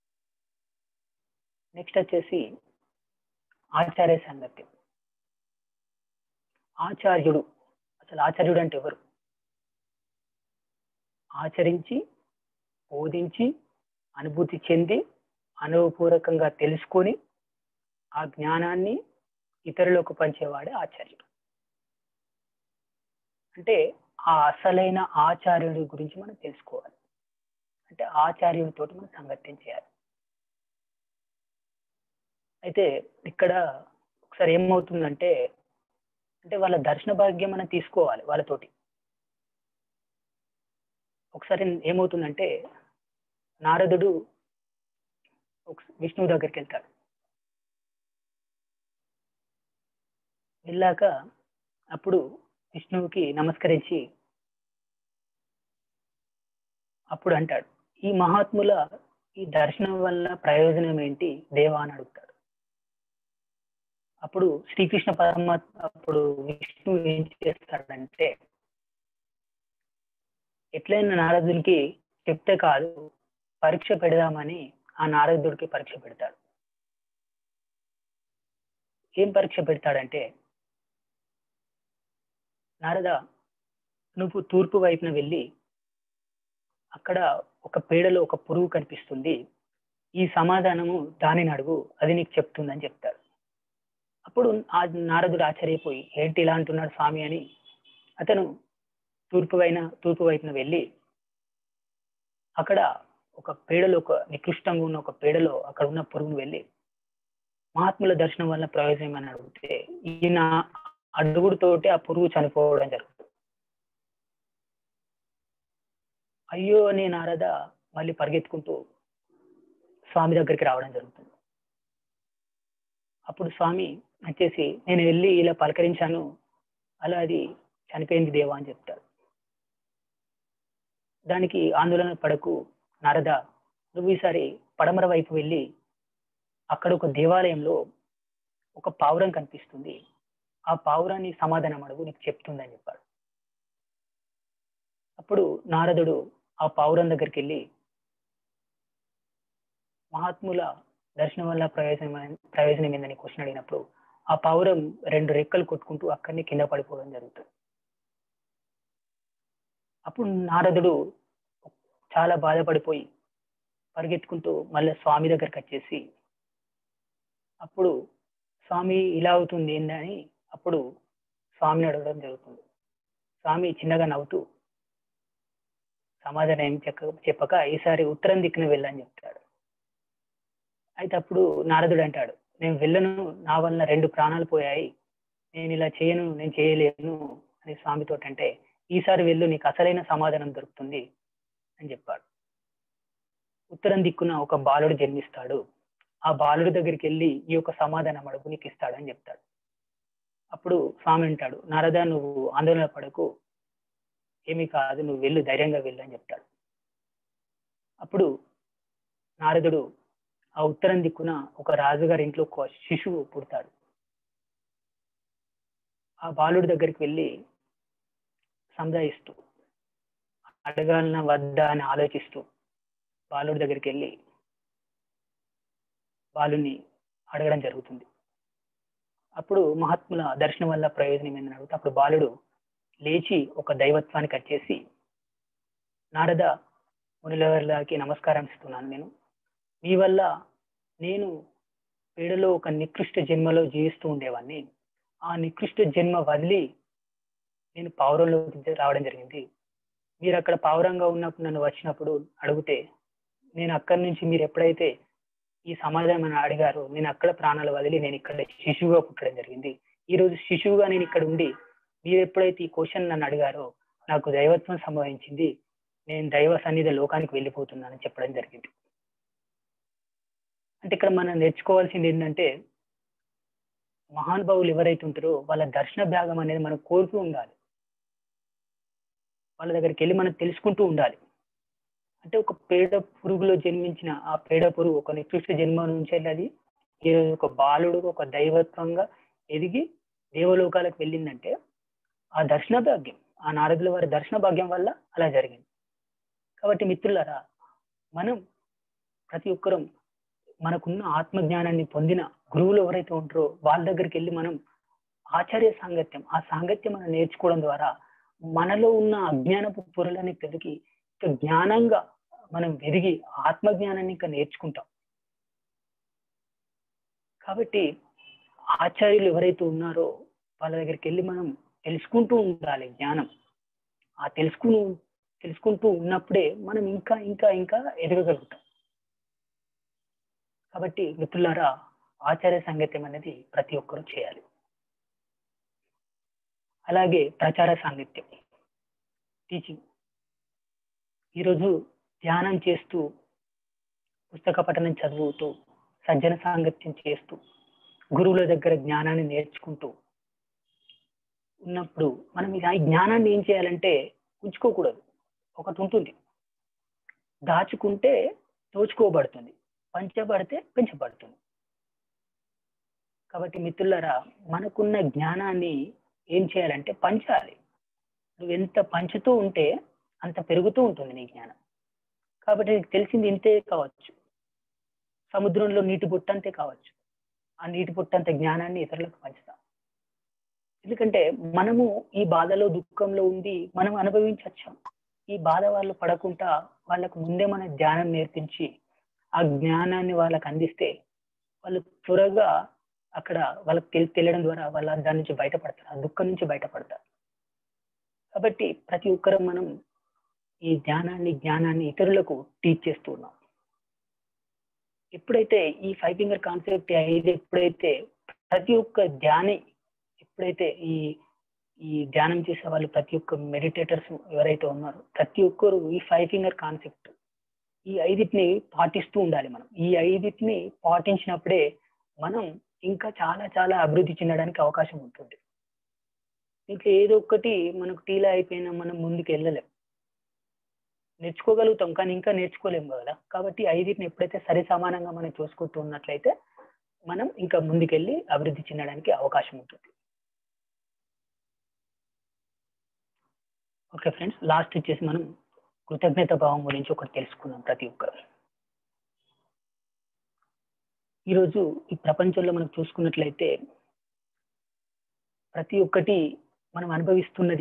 నెక్స్ట్ వచ్చేసి ఆచార్య సంగత్యం ఆచార్యుడు అసలు ఆచార్యుడు అంటే ఎవరు ఆచరించి బోధించి అనుభూతి చెంది అనుభవపూర్వకంగా తెలుసుకొని ఆ జ్ఞానాన్ని ఇతరులకు పంచేవాడే ఆచార్యుడు అంటే ఆ అసలైన ఆచార్యుడి గురించి మనం తెలుసుకోవాలి అంటే ఆచార్యుడితో మనం సంగత్యం చేయాలి అయితే ఇక్కడ ఒకసారి ఏమవుతుందంటే అంటే వాళ్ళ దర్శన భాగ్యం మనం తీసుకోవాలి వాళ్ళతోటి ఒకసారి ఏమవుతుందంటే నారదుడు విష్ణువు దగ్గరికి వెళ్తాడు వెళ్ళాక అప్పుడు విష్ణువుకి నమస్కరించి అప్పుడు అంటాడు ఈ మహాత్ముల ఈ దర్శనం వల్ల ప్రయోజనం ఏంటి దేవా అని అడుగుతాడు అప్పుడు శ్రీకృష్ణ పరమాత్మ అప్పుడు విష్ణు ఏం చేస్తాడంటే ఎట్లయినా నారదునికి చెప్తే కాదు పరీక్ష పెడదామని ఆ నారదుడికి పరీక్ష పెడతాడు ఏం పరీక్ష పెడతాడంటే నారద నువ్వు తూర్పు వైపున వెళ్ళి అక్కడ ఒక పేడలో ఒక పురుగు కనిపిస్తుంది ఈ సమాధానము దానిని అడుగు అది నీకు చెప్తుందని చెప్తాడు అప్పుడు ఆ నారదుడు ఆశ్చర్యపోయి ఏంటి ఇలా అంటున్నాడు స్వామి అని అతను తూర్పు వైన తూర్పు వైపున వెళ్ళి అక్కడ ఒక పేడలో ఒక నికృష్టంగా ఉన్న ఒక పేడలో అక్కడ ఉన్న పురుగును వెళ్ళి మహాత్ముల దర్శనం వల్ల ప్రయోజనం అని అడిగితే ఈయన అడుగుడుతోటి ఆ పురుగు చనిపోవడం జరుగుతుంది అయ్యో అని నారద మళ్ళీ పరిగెత్తుకుంటూ స్వామి దగ్గరికి రావడం జరుగుతుంది అప్పుడు స్వామి వచ్చేసి నేను వెళ్ళి ఇలా పలకరించాను అలా అది చనిపోయింది దేవా అని చెప్తాడు దానికి ఆందోళన పడకు నారద నువ్వు ఈసారి పడమర వైపు వెళ్ళి అక్కడ ఒక దేవాలయంలో ఒక పావురం కనిపిస్తుంది ఆ పావురాన్ని సమాధానం అడుగు నీకు చెప్తుందని చెప్పాడు అప్పుడు నారదుడు ఆ పావురం దగ్గరికి వెళ్ళి మహాత్ముల దర్శనం వల్ల ప్రయోజనం ప్రయోజనం ఏందని క్వశ్చన్ అడిగినప్పుడు ఆ పావురం రెండు రెక్కలు కొట్టుకుంటూ అక్కడిని కింద పడిపోవడం జరుగుతుంది అప్పుడు నారదుడు చాలా బాధపడిపోయి పరిగెత్తుకుంటూ మళ్ళీ స్వామి దగ్గరికి వచ్చేసి అప్పుడు స్వామి ఇలా అవుతుంది ఏందని అప్పుడు స్వామిని అడగడం జరుగుతుంది స్వామి చిన్నగా నవ్వుతూ సమాధానం ఏం చెక్క చెప్పక ఈసారి ఉత్తరం దిక్కున వెళ్ళని చెప్తాడు అయితే అప్పుడు నారదుడు అంటాడు నేను వెళ్ళను నా వలన రెండు ప్రాణాలు పోయాయి నేను ఇలా చేయను నేను చేయలేను అని స్వామితో అంటే ఈసారి వెళ్ళు నీకు అసలైన సమాధానం దొరుకుతుంది అని చెప్పాడు ఉత్తరం దిక్కున ఒక బాలుడు జన్మిస్తాడు ఆ బాలుడి దగ్గరికి వెళ్ళి ఈ యొక్క సమాధానం అడుగు నీకు ఇస్తాడు అని చెప్తాడు అప్పుడు స్వామి అంటాడు నారద నువ్వు ఆందోళన పడకు ఏమీ కాదు నువ్వు వెళ్ళు ధైర్యంగా వెళ్ళు అని చెప్తాడు అప్పుడు నారదుడు ఆ ఉత్తరం దిక్కున ఒక రాజుగారి ఇంట్లో ఒక శిశువు పుడతాడు ఆ బాలుడి దగ్గరికి వెళ్ళి సంజాయిస్తూ అడగాలన వద్దా అని ఆలోచిస్తూ బాలుడి దగ్గరికి వెళ్ళి బాలుని అడగడం జరుగుతుంది అప్పుడు మహాత్ముల దర్శనం వల్ల ప్రయోజనం ఏందని అడిగితే అప్పుడు బాలుడు లేచి ఒక దైవత్వానికి వచ్చేసి నారద మునిలవర్లకి నమస్కారం ఇస్తున్నాను నేను మీ వల్ల నేను పేడలో ఒక నికృష్ట జన్మలో జీవిస్తూ ఉండేవాడిని ఆ నికృష్ట జన్మ వదిలి నేను పావురంలోకి రావడం జరిగింది మీరు అక్కడ పావురంగా ఉన్నప్పుడు నన్ను వచ్చినప్పుడు అడిగితే నేను అక్కడి నుంచి మీరు ఎప్పుడైతే ఈ సమాధానం అని అడిగారో నేను అక్కడ ప్రాణాలు వదిలి నేను ఇక్కడ శిశువుగా పుట్టడం జరిగింది ఈ రోజు శిశువుగా నేను ఇక్కడ ఉండి మీరు ఎప్పుడైతే ఈ క్వశ్చన్ నన్ను అడిగారో నాకు దైవత్వం సంభవించింది నేను దైవ సన్నిధి లోకానికి వెళ్ళిపోతున్నానని చెప్పడం జరిగింది అంటే ఇక్కడ మనం నేర్చుకోవాల్సింది ఏంటంటే మహానుభావులు ఎవరైతే ఉంటారో వాళ్ళ దర్శన భాగం అనేది మనం కోరుతూ ఉండాలి వాళ్ళ దగ్గరికి వెళ్ళి మనం తెలుసుకుంటూ ఉండాలి అంటే ఒక పేడ పురుగులో జన్మించిన ఆ పేడ పురుగు ఒక నికృష్ట జన్మ నుంచి వెళ్ళి ఈరోజు ఒక బాలుడు ఒక దైవత్వంగా ఎదిగి దేవలోకాలకు వెళ్ళిందంటే ఆ దర్శన భాగ్యం ఆ నారదుల వారి దర్శన భాగ్యం వల్ల అలా జరిగింది కాబట్టి మిత్రులారా మనం ప్రతి ఒక్కరం మనకున్న ఆత్మజ్ఞానాన్ని పొందిన గురువులు ఎవరైతే ఉంటారో వాళ్ళ దగ్గరికి వెళ్ళి మనం ఆచార్య సాంగత్యం ఆ సాంగత్యం మనం నేర్చుకోవడం ద్వారా మనలో ఉన్న అజ్ఞానపు పొరలని పెరిగి ఇక జ్ఞానంగా మనం ఎదిగి ఆత్మజ్ఞానాన్ని ఇంకా నేర్చుకుంటాం కాబట్టి ఆచార్యులు ఎవరైతే ఉన్నారో వాళ్ళ దగ్గరికి వెళ్ళి మనం తెలుసుకుంటూ ఉండాలి జ్ఞానం ఆ తెలుసుకుని తెలుసుకుంటూ ఉన్నప్పుడే మనం ఇంకా ఇంకా ఇంకా ఎదగగలుగుతాం కాబట్టి మిత్రులారా ఆచార్య సాంగత్యం అనేది ప్రతి ఒక్కరూ చేయాలి అలాగే ప్రచార సాంగత్యం టీచింగ్ ఈరోజు ధ్యానం చేస్తూ పుస్తక పఠనం చదువుతూ సజ్జన సాంగత్యం చేస్తూ గురువుల దగ్గర జ్ఞానాన్ని నేర్చుకుంటూ ఉన్నప్పుడు మనం ఈ జ్ఞానాన్ని ఏం చేయాలంటే ఉంచుకోకూడదు ఒకటి ఉంటుంది దాచుకుంటే దోచుకోబడుతుంది పంచబడితే పెంచబడుతుంది కాబట్టి మిత్రులారా మనకున్న జ్ఞానాన్ని ఏం చేయాలంటే పంచాలి నువ్వు ఎంత పంచుతూ ఉంటే అంత పెరుగుతూ ఉంటుంది నీ జ్ఞానం కాబట్టి నీకు తెలిసింది ఇంతే కావచ్చు సముద్రంలో నీటి బుట్టంతే కావచ్చు ఆ నీటి బుట్టంత జ్ఞానాన్ని ఇతరులకు పంచుతాం ఎందుకంటే మనము ఈ బాధలో దుఃఖంలో ఉండి మనం అనుభవించవచ్చాం ఈ బాధ వాళ్ళు పడకుండా వాళ్ళకు ముందే మన ధ్యానం నేర్పించి ఆ జ్ఞానాన్ని వాళ్ళకి అందిస్తే వాళ్ళు త్వరగా అక్కడ వాళ్ళకి తెలి తెలియడం ద్వారా వాళ్ళ దాని నుంచి బయటపడతారు ఆ దుఃఖం నుంచి బయటపడతారు కాబట్టి ప్రతి ఒక్కరం మనం ఈ ధ్యానాన్ని జ్ఞానాన్ని ఇతరులకు టీచ్ చేస్తూ ఉన్నాం ఎప్పుడైతే ఈ ఫైవ్ ఫింగర్ కాన్సెప్ట్ ఇది ఎప్పుడైతే ప్రతి ఒక్క ధ్యాని ఎప్పుడైతే ఈ ఈ ధ్యానం చేసే వాళ్ళు ప్రతి ఒక్క మెడిటేటర్స్ ఎవరైతే ఉన్నారో ప్రతి ఒక్కరు ఈ ఫైవ్ ఫింగర్ కాన్సెప్ట్ ఈ ఐదిటిని పాటిస్తూ ఉండాలి మనం ఈ ఐదిటిని పాటించినప్పుడే మనం ఇంకా చాలా చాలా అభివృద్ధి చెందడానికి అవకాశం ఉంటుంది ఇంకా ఏదో ఒక్కటి మనకు టీలా అయిపోయినా మనం ముందుకు వెళ్ళలేం నేర్చుకోగలుగుతాం కానీ ఇంకా నేర్చుకోలేము కదా కాబట్టి ఐదిటిని ఎప్పుడైతే సరి సమానంగా మనం చూసుకుంటూ ఉన్నట్లయితే మనం ఇంకా ముందుకెళ్ళి అభివృద్ధి చెందడానికి అవకాశం ఉంటుంది ఓకే ఫ్రెండ్స్ లాస్ట్ వచ్చేసి మనం కృతజ్ఞత భావం గురించి ఒకటి తెలుసుకుందాం ప్రతి ఒక్కరు ఈరోజు ఈ ప్రపంచంలో మనం చూసుకున్నట్లయితే ప్రతి ఒక్కటి మనం అనుభవిస్తున్నది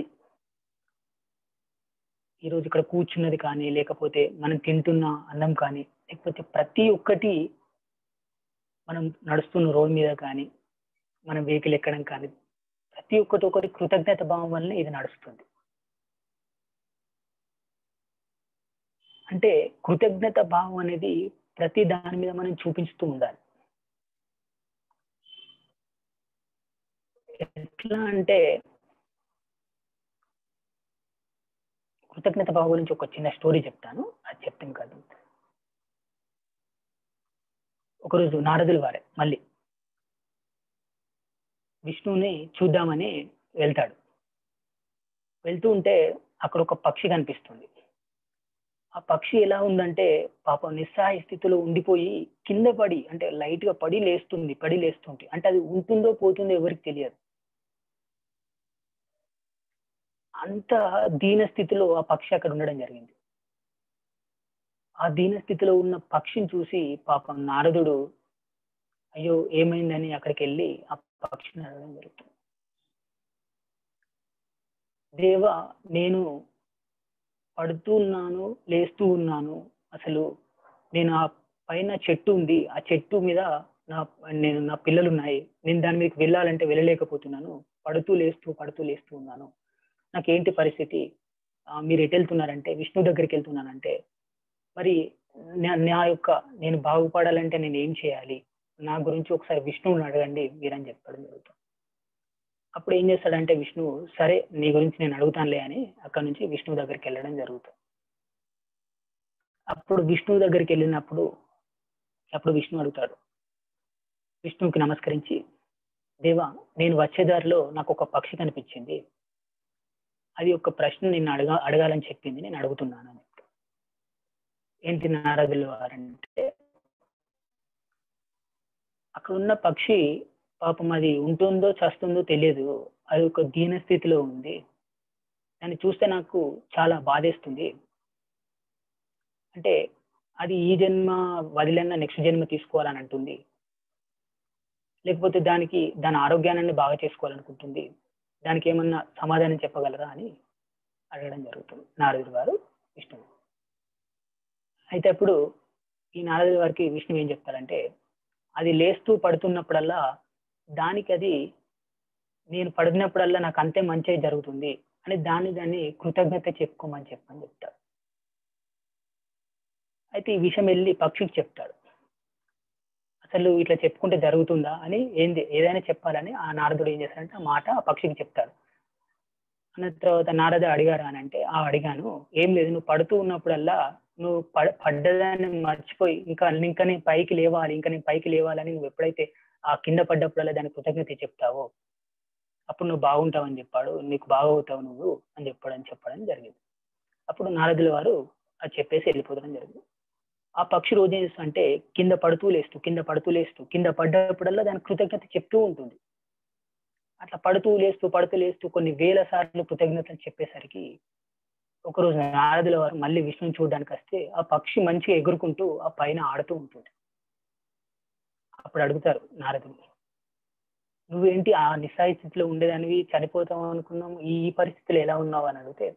ఈరోజు ఇక్కడ కూర్చున్నది కానీ లేకపోతే మనం తింటున్న అన్నం కానీ లేకపోతే ప్రతి ఒక్కటి మనం నడుస్తున్న రోడ్ మీద కానీ మనం వెహికల్ ఎక్కడం కానీ ప్రతి ఒక్కటి ఒకటి కృతజ్ఞత భావం వల్లనే ఇది నడుస్తుంది అంటే కృతజ్ఞత భావం అనేది ప్రతి దాని మీద మనం చూపించుతూ ఉండాలి ఎట్లా అంటే కృతజ్ఞత భావం గురించి ఒక చిన్న స్టోరీ చెప్తాను అది చెప్తాను కాదు ఒకరోజు నారదులు వారే మళ్ళీ విష్ణువుని చూద్దామని వెళ్తాడు వెళ్తూ ఉంటే అక్కడ ఒక పక్షి కనిపిస్తుంది ఆ పక్షి ఎలా ఉందంటే పాపం నిస్సహాయ స్థితిలో ఉండిపోయి కింద పడి అంటే లైట్ గా పడి లేస్తుంది పడి లేస్తుంది అంటే అది ఉంటుందో పోతుందో ఎవరికి తెలియదు అంత దీన స్థితిలో ఆ పక్షి అక్కడ ఉండడం జరిగింది ఆ దీన స్థితిలో ఉన్న పక్షిని చూసి పాపం నారదుడు అయ్యో ఏమైందని అక్కడికి వెళ్ళి ఆ పక్షిని అడగడం జరుగుతుంది దేవ నేను పడుతూ ఉన్నాను లేస్తూ ఉన్నాను అసలు నేను ఆ పైన చెట్టు ఉంది ఆ చెట్టు మీద నా నేను నా పిల్లలు ఉన్నాయి నేను దాని మీదకి వెళ్ళాలంటే వెళ్ళలేకపోతున్నాను పడుతూ లేస్తూ పడుతూ లేస్తూ ఉన్నాను నాకేంటి పరిస్థితి ఆ, మీరు ఎటు వెళ్తున్నారంటే విష్ణు దగ్గరికి వెళ్తున్నానంటే మరి నా- నా యొక్క నేను బాగుపడాలంటే నేను ఏం చేయాలి నా గురించి ఒకసారి విష్ణువుని అడగండి మీరని చెప్పడం జరుగుతుంది అప్పుడు ఏం చేస్తాడంటే విష్ణువు సరే నీ గురించి నేను అడుగుతానులే అని అక్కడ నుంచి విష్ణువు దగ్గరికి వెళ్ళడం జరుగుతుంది అప్పుడు విష్ణువు దగ్గరికి వెళ్ళినప్పుడు అప్పుడు విష్ణు అడుగుతాడు విష్ణువుకి నమస్కరించి దేవా నేను వచ్చే దారిలో నాకు ఒక పక్షి కనిపించింది అది ఒక ప్రశ్న నిన్ను అడగా అడగాలని చెప్పింది నేను అడుగుతున్నాను అని చెప్తాడు. ఏంటి నారదులు వారంటే అక్కడ ఉన్న పక్షి పాపం అది ఉంటుందో చస్తుందో తెలియదు అది ఒక దీన స్థితిలో ఉంది దాన్ని చూస్తే నాకు చాలా బాధేస్తుంది అంటే అది ఈ జన్మ వదిలేన నెక్స్ట్ జన్మ తీసుకోవాలని అంటుంది లేకపోతే దానికి దాని ఆరోగ్యాన్ని బాగా చేసుకోవాలనుకుంటుంది దానికి ఏమన్నా సమాధానం చెప్పగలరా అని అడగడం జరుగుతుంది నారదుడు గారు విష్ణువు అయితే అప్పుడు ఈ నారదుడి వారికి విష్ణువు ఏం చెప్తారంటే అది లేస్తూ పడుతున్నప్పుడల్లా దానికి అది నేను పడినప్పుడల్లా నాకు అంతే మంచి జరుగుతుంది అని దాన్ని దాన్ని కృతజ్ఞత చెప్పుకోమని చెప్పని చెప్తాడు అయితే ఈ విషయం వెళ్ళి పక్షికి చెప్తాడు అసలు ఇట్లా చెప్పుకుంటే జరుగుతుందా అని ఏంది ఏదైనా చెప్పాలని ఆ నారదుడు ఏం చేస్తాడంటే ఆ మాట ఆ పక్షికి చెప్తాడు అన్న తర్వాత నారద అడిగారా అని అంటే ఆ అడిగాను ఏం లేదు నువ్వు పడుతూ ఉన్నప్పుడల్లా నువ్వు పడ పడ్డదాన్ని మర్చిపోయి ఇంకా ఇంకా నేను పైకి లేవాలి ఇంకా నేను పైకి లేవాలని నువ్వు ఎప్పుడైతే ఆ కింద పడ్డప్పుడల్లా దానికి కృతజ్ఞత చెప్తావో అప్పుడు నువ్వు బాగుంటావు అని చెప్పాడు నీకు బాగవుతావు నువ్వు అని చెప్పాడు అని చెప్పడం జరిగింది అప్పుడు నారదుల వారు అది చెప్పేసి వెళ్ళిపోవడం జరిగింది ఆ పక్షి రోజు ఏం చేస్తుందంటే కింద పడుతూ లేస్తూ కింద పడుతూ లేస్తూ కింద పడ్డప్పుడల్లా దాని కృతజ్ఞత చెప్తూ ఉంటుంది అట్లా పడుతూ లేస్తూ పడుతూ లేస్తూ కొన్ని వేల సార్లు కృతజ్ఞతలు చెప్పేసరికి ఒకరోజు నారదుల వారు మళ్ళీ విష్ణుని చూడడానికి వస్తే ఆ పక్షి మంచిగా ఎగురుకుంటూ ఆ పైన ఆడుతూ ఉంటుంది అప్పుడు అడుగుతారు నారదుడు నువ్వేంటి ఆ నిస్సాయి స్థితిలో ఉండేదానివి చనిపోతావు అనుకున్నాము ఈ ఈ పరిస్థితిలో ఎలా ఉన్నావు అని అడిగితే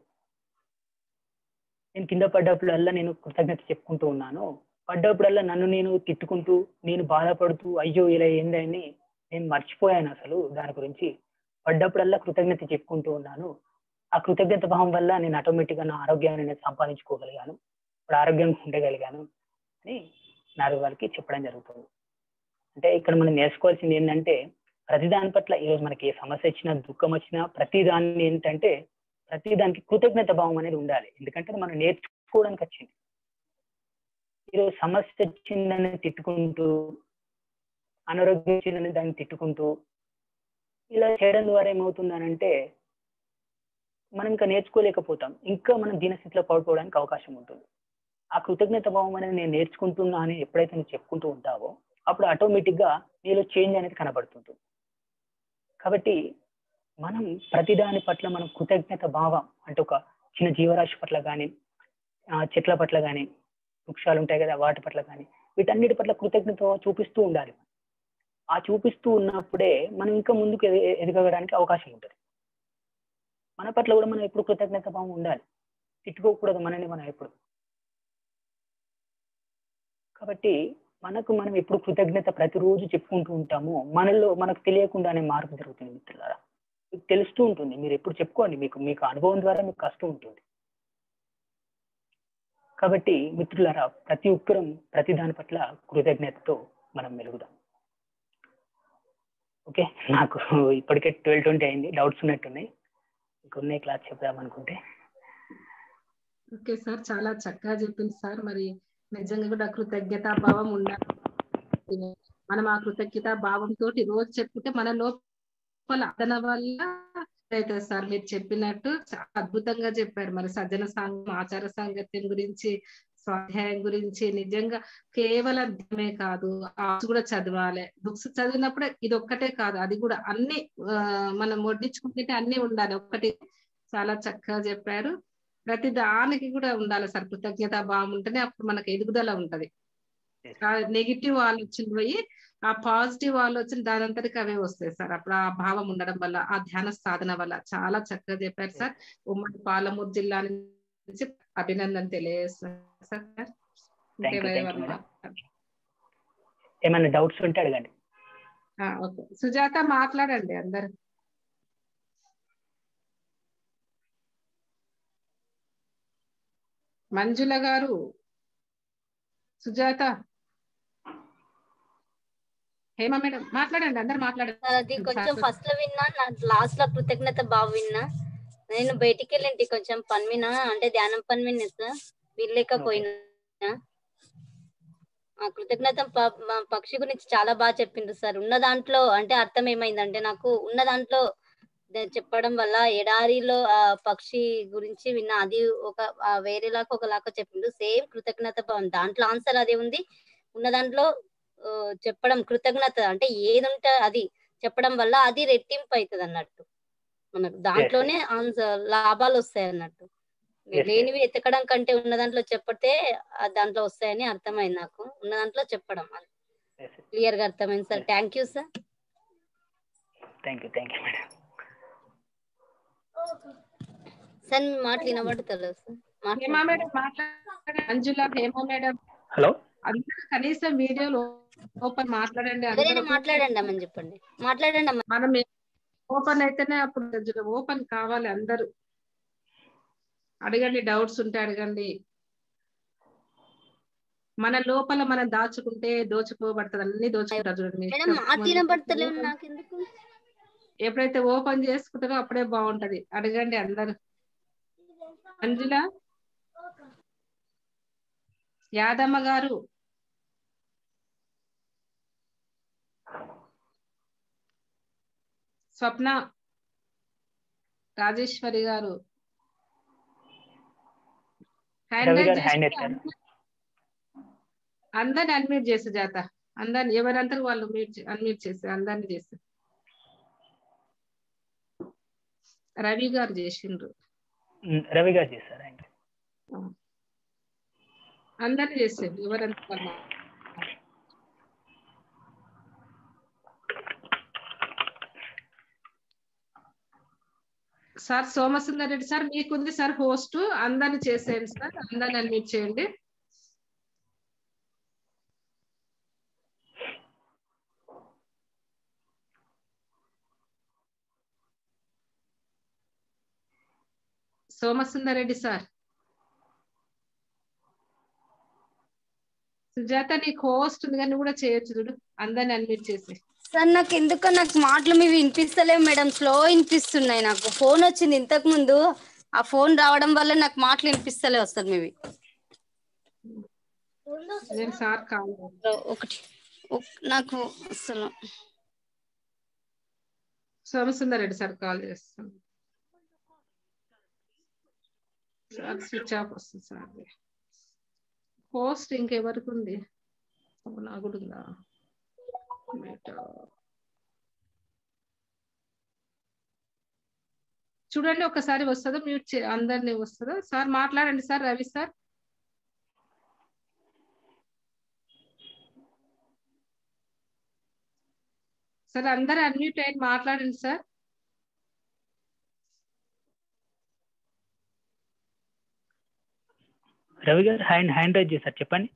నేను కింద పడ్డప్పుడల్లా నేను కృతజ్ఞత చెప్పుకుంటూ ఉన్నాను పడ్డప్పుడల్లా నన్ను నేను తిట్టుకుంటూ నేను బాధపడుతూ అయ్యో ఇలా ఏందని నేను మర్చిపోయాను అసలు దాని గురించి పడ్డప్పుడల్లా కృతజ్ఞత చెప్పుకుంటూ ఉన్నాను ఆ కృతజ్ఞత భావం వల్ల నేను ఆటోమేటిక్గా నా ఆరోగ్యాన్ని నేను సంపాదించుకోగలిగాను ఇప్పుడు ఆరోగ్యంగా ఉండగలిగాను అని నారు వారికి చెప్పడం జరుగుతుంది అంటే ఇక్కడ మనం నేర్చుకోవాల్సింది ఏంటంటే ప్రతి దాని పట్ల ఈరోజు మనకి ఏ సమస్య వచ్చినా దుఃఖం వచ్చినా ప్రతి దాన్ని ఏంటంటే ప్రతి దానికి కృతజ్ఞత భావం అనేది ఉండాలి ఎందుకంటే అది మనం నేర్చుకోవడానికి వచ్చింది ఈరోజు సమస్య వచ్చిందని తిట్టుకుంటూ అనారోగ్యం వచ్చిందని దాన్ని తిట్టుకుంటూ ఇలా చేయడం ద్వారా ఏమవుతుందనంటే మనం ఇంకా నేర్చుకోలేకపోతాం ఇంకా మనం దీనస్థితిలో పడిపోవడానికి అవకాశం ఉంటుంది ఆ కృతజ్ఞత భావం అనేది నేను నేర్చుకుంటున్నా అని ఎప్పుడైతే నువ్వు చెప్పుకుంటూ ఉంటావో అప్పుడు ఆటోమేటిక్ గా నీలో చేంజ్ అనేది కనబడుతుంటుంది కాబట్టి మనం ప్రతిదాని పట్ల మనం కృతజ్ఞత భావం అంటే ఒక చిన్న జీవరాశి పట్ల కానీ చెట్ల పట్ల కానీ వృక్షాలు ఉంటాయి కదా వాటి పట్ల కానీ వీటన్నిటి పట్ల కృతజ్ఞత చూపిస్తూ ఉండాలి ఆ చూపిస్తూ ఉన్నప్పుడే మనం ఇంకా ముందుకు ఎద- ఎదగడానికి అవకాశం ఉంటుంది మన పట్ల కూడా మనం ఎప్పుడు కృతజ్ఞత భావం ఉండాలి తిట్టుకోకూడదు మనని మనం ఎప్పుడు కాబట్టి మనకు మనం ఎప్పుడు కృతజ్ఞత ప్రతిరోజు చెప్పుకుంటూ ఉంటామో మనలో మనకు తెలియకుండానే మార్పు జరుగుతుంది మిత్రులారా మీకు తెలుస్తూ ఉంటుంది మీరు ఎప్పుడు చెప్పుకోండి మీకు మీకు అనుభవం ద్వారా మీకు కష్టం ఉంటుంది కాబట్టి మిత్రులారా ప్రతి ఒక్కరం ప్రతి దాని పట్ల కృతజ్ఞతతో మనం మెలుగుదాం ఓకే నాకు ఇప్పటికే ట్వెల్వ్ ట్వంటీ అయింది డౌట్స్ ఉన్నట్టున్నాయి ఇంకొన్నాయి క్లాస్ చెప్దాం అనుకుంటే ఓకే సార్ చాలా చక్కగా చెప్పింది సార్ మరి నిజంగా కూడా కృతజ్ఞతా భావం ఉండాలి మనం ఆ కృతజ్ఞత భావంతో రోజు చెప్పుకుంటే మన లోపల అదన వల్ల అయితే సార్ మీరు చెప్పినట్టు చాలా అద్భుతంగా చెప్పారు మరి సజ్జన సంఘం ఆచార సాంగత్యం గురించి స్వాధ్యాయం గురించి నిజంగా కేవలం ధ్యానమే కాదు ఆర్ట్స్ కూడా చదవాలి బుక్స్ చదివినప్పుడే ఇది ఒక్కటే కాదు అది కూడా అన్ని ఆ, మనం వడ్డించుకుంటే అన్ని ఉండాలి ఒక్కటి చాలా చక్కగా చెప్పారు ప్రతి దానికి కూడా ఉండాలి సార్ కృతజ్ఞత భావం ఉంటేనే అప్పుడు మనకు ఎదుగుదల ఉంటది ఆ నెగిటివ్ ఆలోచన పోయి ఆ పాజిటివ్ ఆలోచన దానంతరికి అవే వస్తాయి సార్ అప్పుడు ఆ భావం ఉండడం వల్ల ఆ ధ్యాన సాధన వల్ల చాలా చక్కగా చెప్పారు సార్ ఉమ్మడి పాలమూరు జిల్లా నుంచి అభినందన తెలియజేస్తున్నారు సార్ Thank you, ఇంకేమైనా thank you, madam. ఉన్నారా? ఏమైనా డౌట్స్ ఉంటే అడగండి ఆ, ఓకే సుజాత మాట్లాడండి అందరు మంజుల గారు సుజాత హేమ మేడం మాట్లాడండి అందరు మాట్లాడండి సార్ అది కొంచెం ఫస్ట్ లో విన్నా నాకు లాస్ట్ లో కృతజ్ఞత బాగా విన్నా నేను బయటికి వెళ్ళింటి కొంచెం పని మీద అంటే ధ్యానం పని మీద సార్ వీళ్ళలేకపోయినా ఆ కృతజ్ఞత ప- మా పక్షి గురించి చాలా బాగా చెప్పిండ్రు సార్ ఉన్న దాంట్లో అంటే అర్థం ఏమైందంటే నాకు ఉన్న దాంట్లో ద- చెప్పడం వల్ల ఎడారిలో ఆ పక్షి గురించి విన్నా అది ఒక ఆ వేరేలాగా ఒకలాగా చెప్పిండు సేమ్ కృతజ్ఞత భావం దాంట్లో ఆన్సర్ అదే ఉంది ఉన్న దాంట్లో ఆ, చెప్పడం కృతజ్ఞత అంటే ఏది ఉంటే అది చెప్పడం వల్ల అది రెట్టింపు అవుతుంది అన్నట్టు మనకు దాంట్లోనే ఆన్సర్ లాభాలు వస్తాయి అన్నట్టు yes. లేనివి ఎతకడం కంటే ఉన్న దాంట్లో చెప్పతే ఆ దాంట్లో వస్తాయని అర్థమైంది నాకు ఉన్న దాంట్లో చెప్పడం క్లియర్ గా అర్థమైంది sir thank you sir thank you thank you madam sir మీ మాటలు వినబడతలేదు సార్ హేమ మాట్లాడండి. మేడం మాట్లాడండి మంజుల హేమ మేడం హలో అందరూ కనీసం వీడియోలో ఓపెన్ మాట్లాడండి ఎవరైనా అందరూ మాట్లాడండి అమ్మని చెప్పండి మాట్లాడండి అమ్మ మనం ఓపెన్ అయితేనే అప్పుడు ఓపెన్ కావాలి అందరూ అడగండి డౌట్స్ ఉంటే అడగండి మన లోపల మనం దాచుకుంటే దోచుకోబడుతుంది అన్ని దోచుకుంటారు చూడండి మీ మేడం ఇష్టం. మాట వినబడతలేవు నాకు ఎందుకు ఎప్పుడైతే ఓపెన్ చేసుకుంటారో అప్పుడే బాగుంటది అడగండి అందరు అంజుల యాదమ్మ గారు స్వప్న రాజేశ్వరి గారు Hand రవి raise గారు హ్యాండ్ చేసి ఎత్తారు అందరిని అన్మ్యూట్ చేసి జాత అందరిని ఎవరందరూ వాళ్ళు మ్యూట్ అన్మ్యూట్ చేసి అందరిని చేసి రవి గారు చేసిండ్రు ఉమ్, రవి గారు చేశారు ఆయన అందరిని చేసిండ్రు ఎవరంతా వాళ్ళు సార్ సోమసుందర్ రెడ్డి సార్ మీకుంది సార్ హోస్ట్ అందరిని చేసేయండి సార్ అందరిని అన్మ్యూట్ చేయండి సోమసుందర్ రెడ్డి సార్ సుజాత నీకు హోస్ట్ ఉంది కానీ నువ్వు కూడా చేయొచ్చు చూడు అందరిని అన్మ్యూట్ చేసి సార్ నాకు ఎందుకో నాకు మాటలు మీవి వినిపిస్తలేవు మేడం స్లో వినిపిస్తున్నాయి నాకు ఫోన్ వచ్చింది ఇంతకు ముందు ఆ ఫోన్ రావడం వల్ల నాకు మాటలు వినిపిస్తలేవు సార్ మీవి నేను సార్ కావాలి ఒకటి ఒక్- నాకు అసలు సోమసుందర్ రెడ్డి సార్ కాల్ చేస్తాను సార్ స్విచ్ ఆఫ్ వస్తుంది సార్ పోస్ట్ ఇంకెవరికి ఉంది అప్పుడు నాకు కూడా ఉందా Meta. చూడండి ఒకసారి వస్తుందో మ్యూట్ చే అందరినీ వస్తుందో సార్ మాట్లాడండి సార్ రవి సార్ సార్ అందరు అన్మ్యూట్ అయ్యి మాట్లాడండి సార్ రవి గారు హ్యాండ్ హ్యాండ్ రైజ్ చేశారు చెప్పండి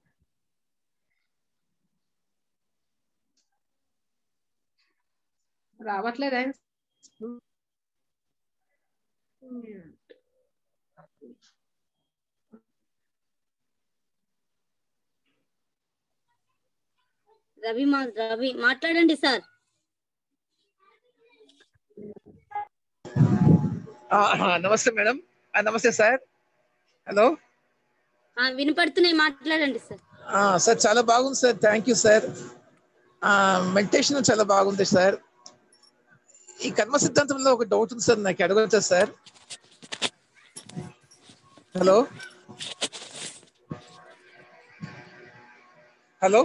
రావట్లేదు ఆయన రవి మా రవి మాట్లాడండి సార్ ఆ, నమస్తే మేడం ఆ, నమస్తే సార్ హలో ఆ, వినపడుతున్నాయి మాట్లాడండి సార్ ఆ, సార్ చాలా బాగుంది sir thank you sir meditation చాలా బాగుంది సార్ ఈ కర్మ సిద్ధాంతంలో ఒక డౌట్ ఉంది సార్ నాకు అడగచ్చా sir hello hello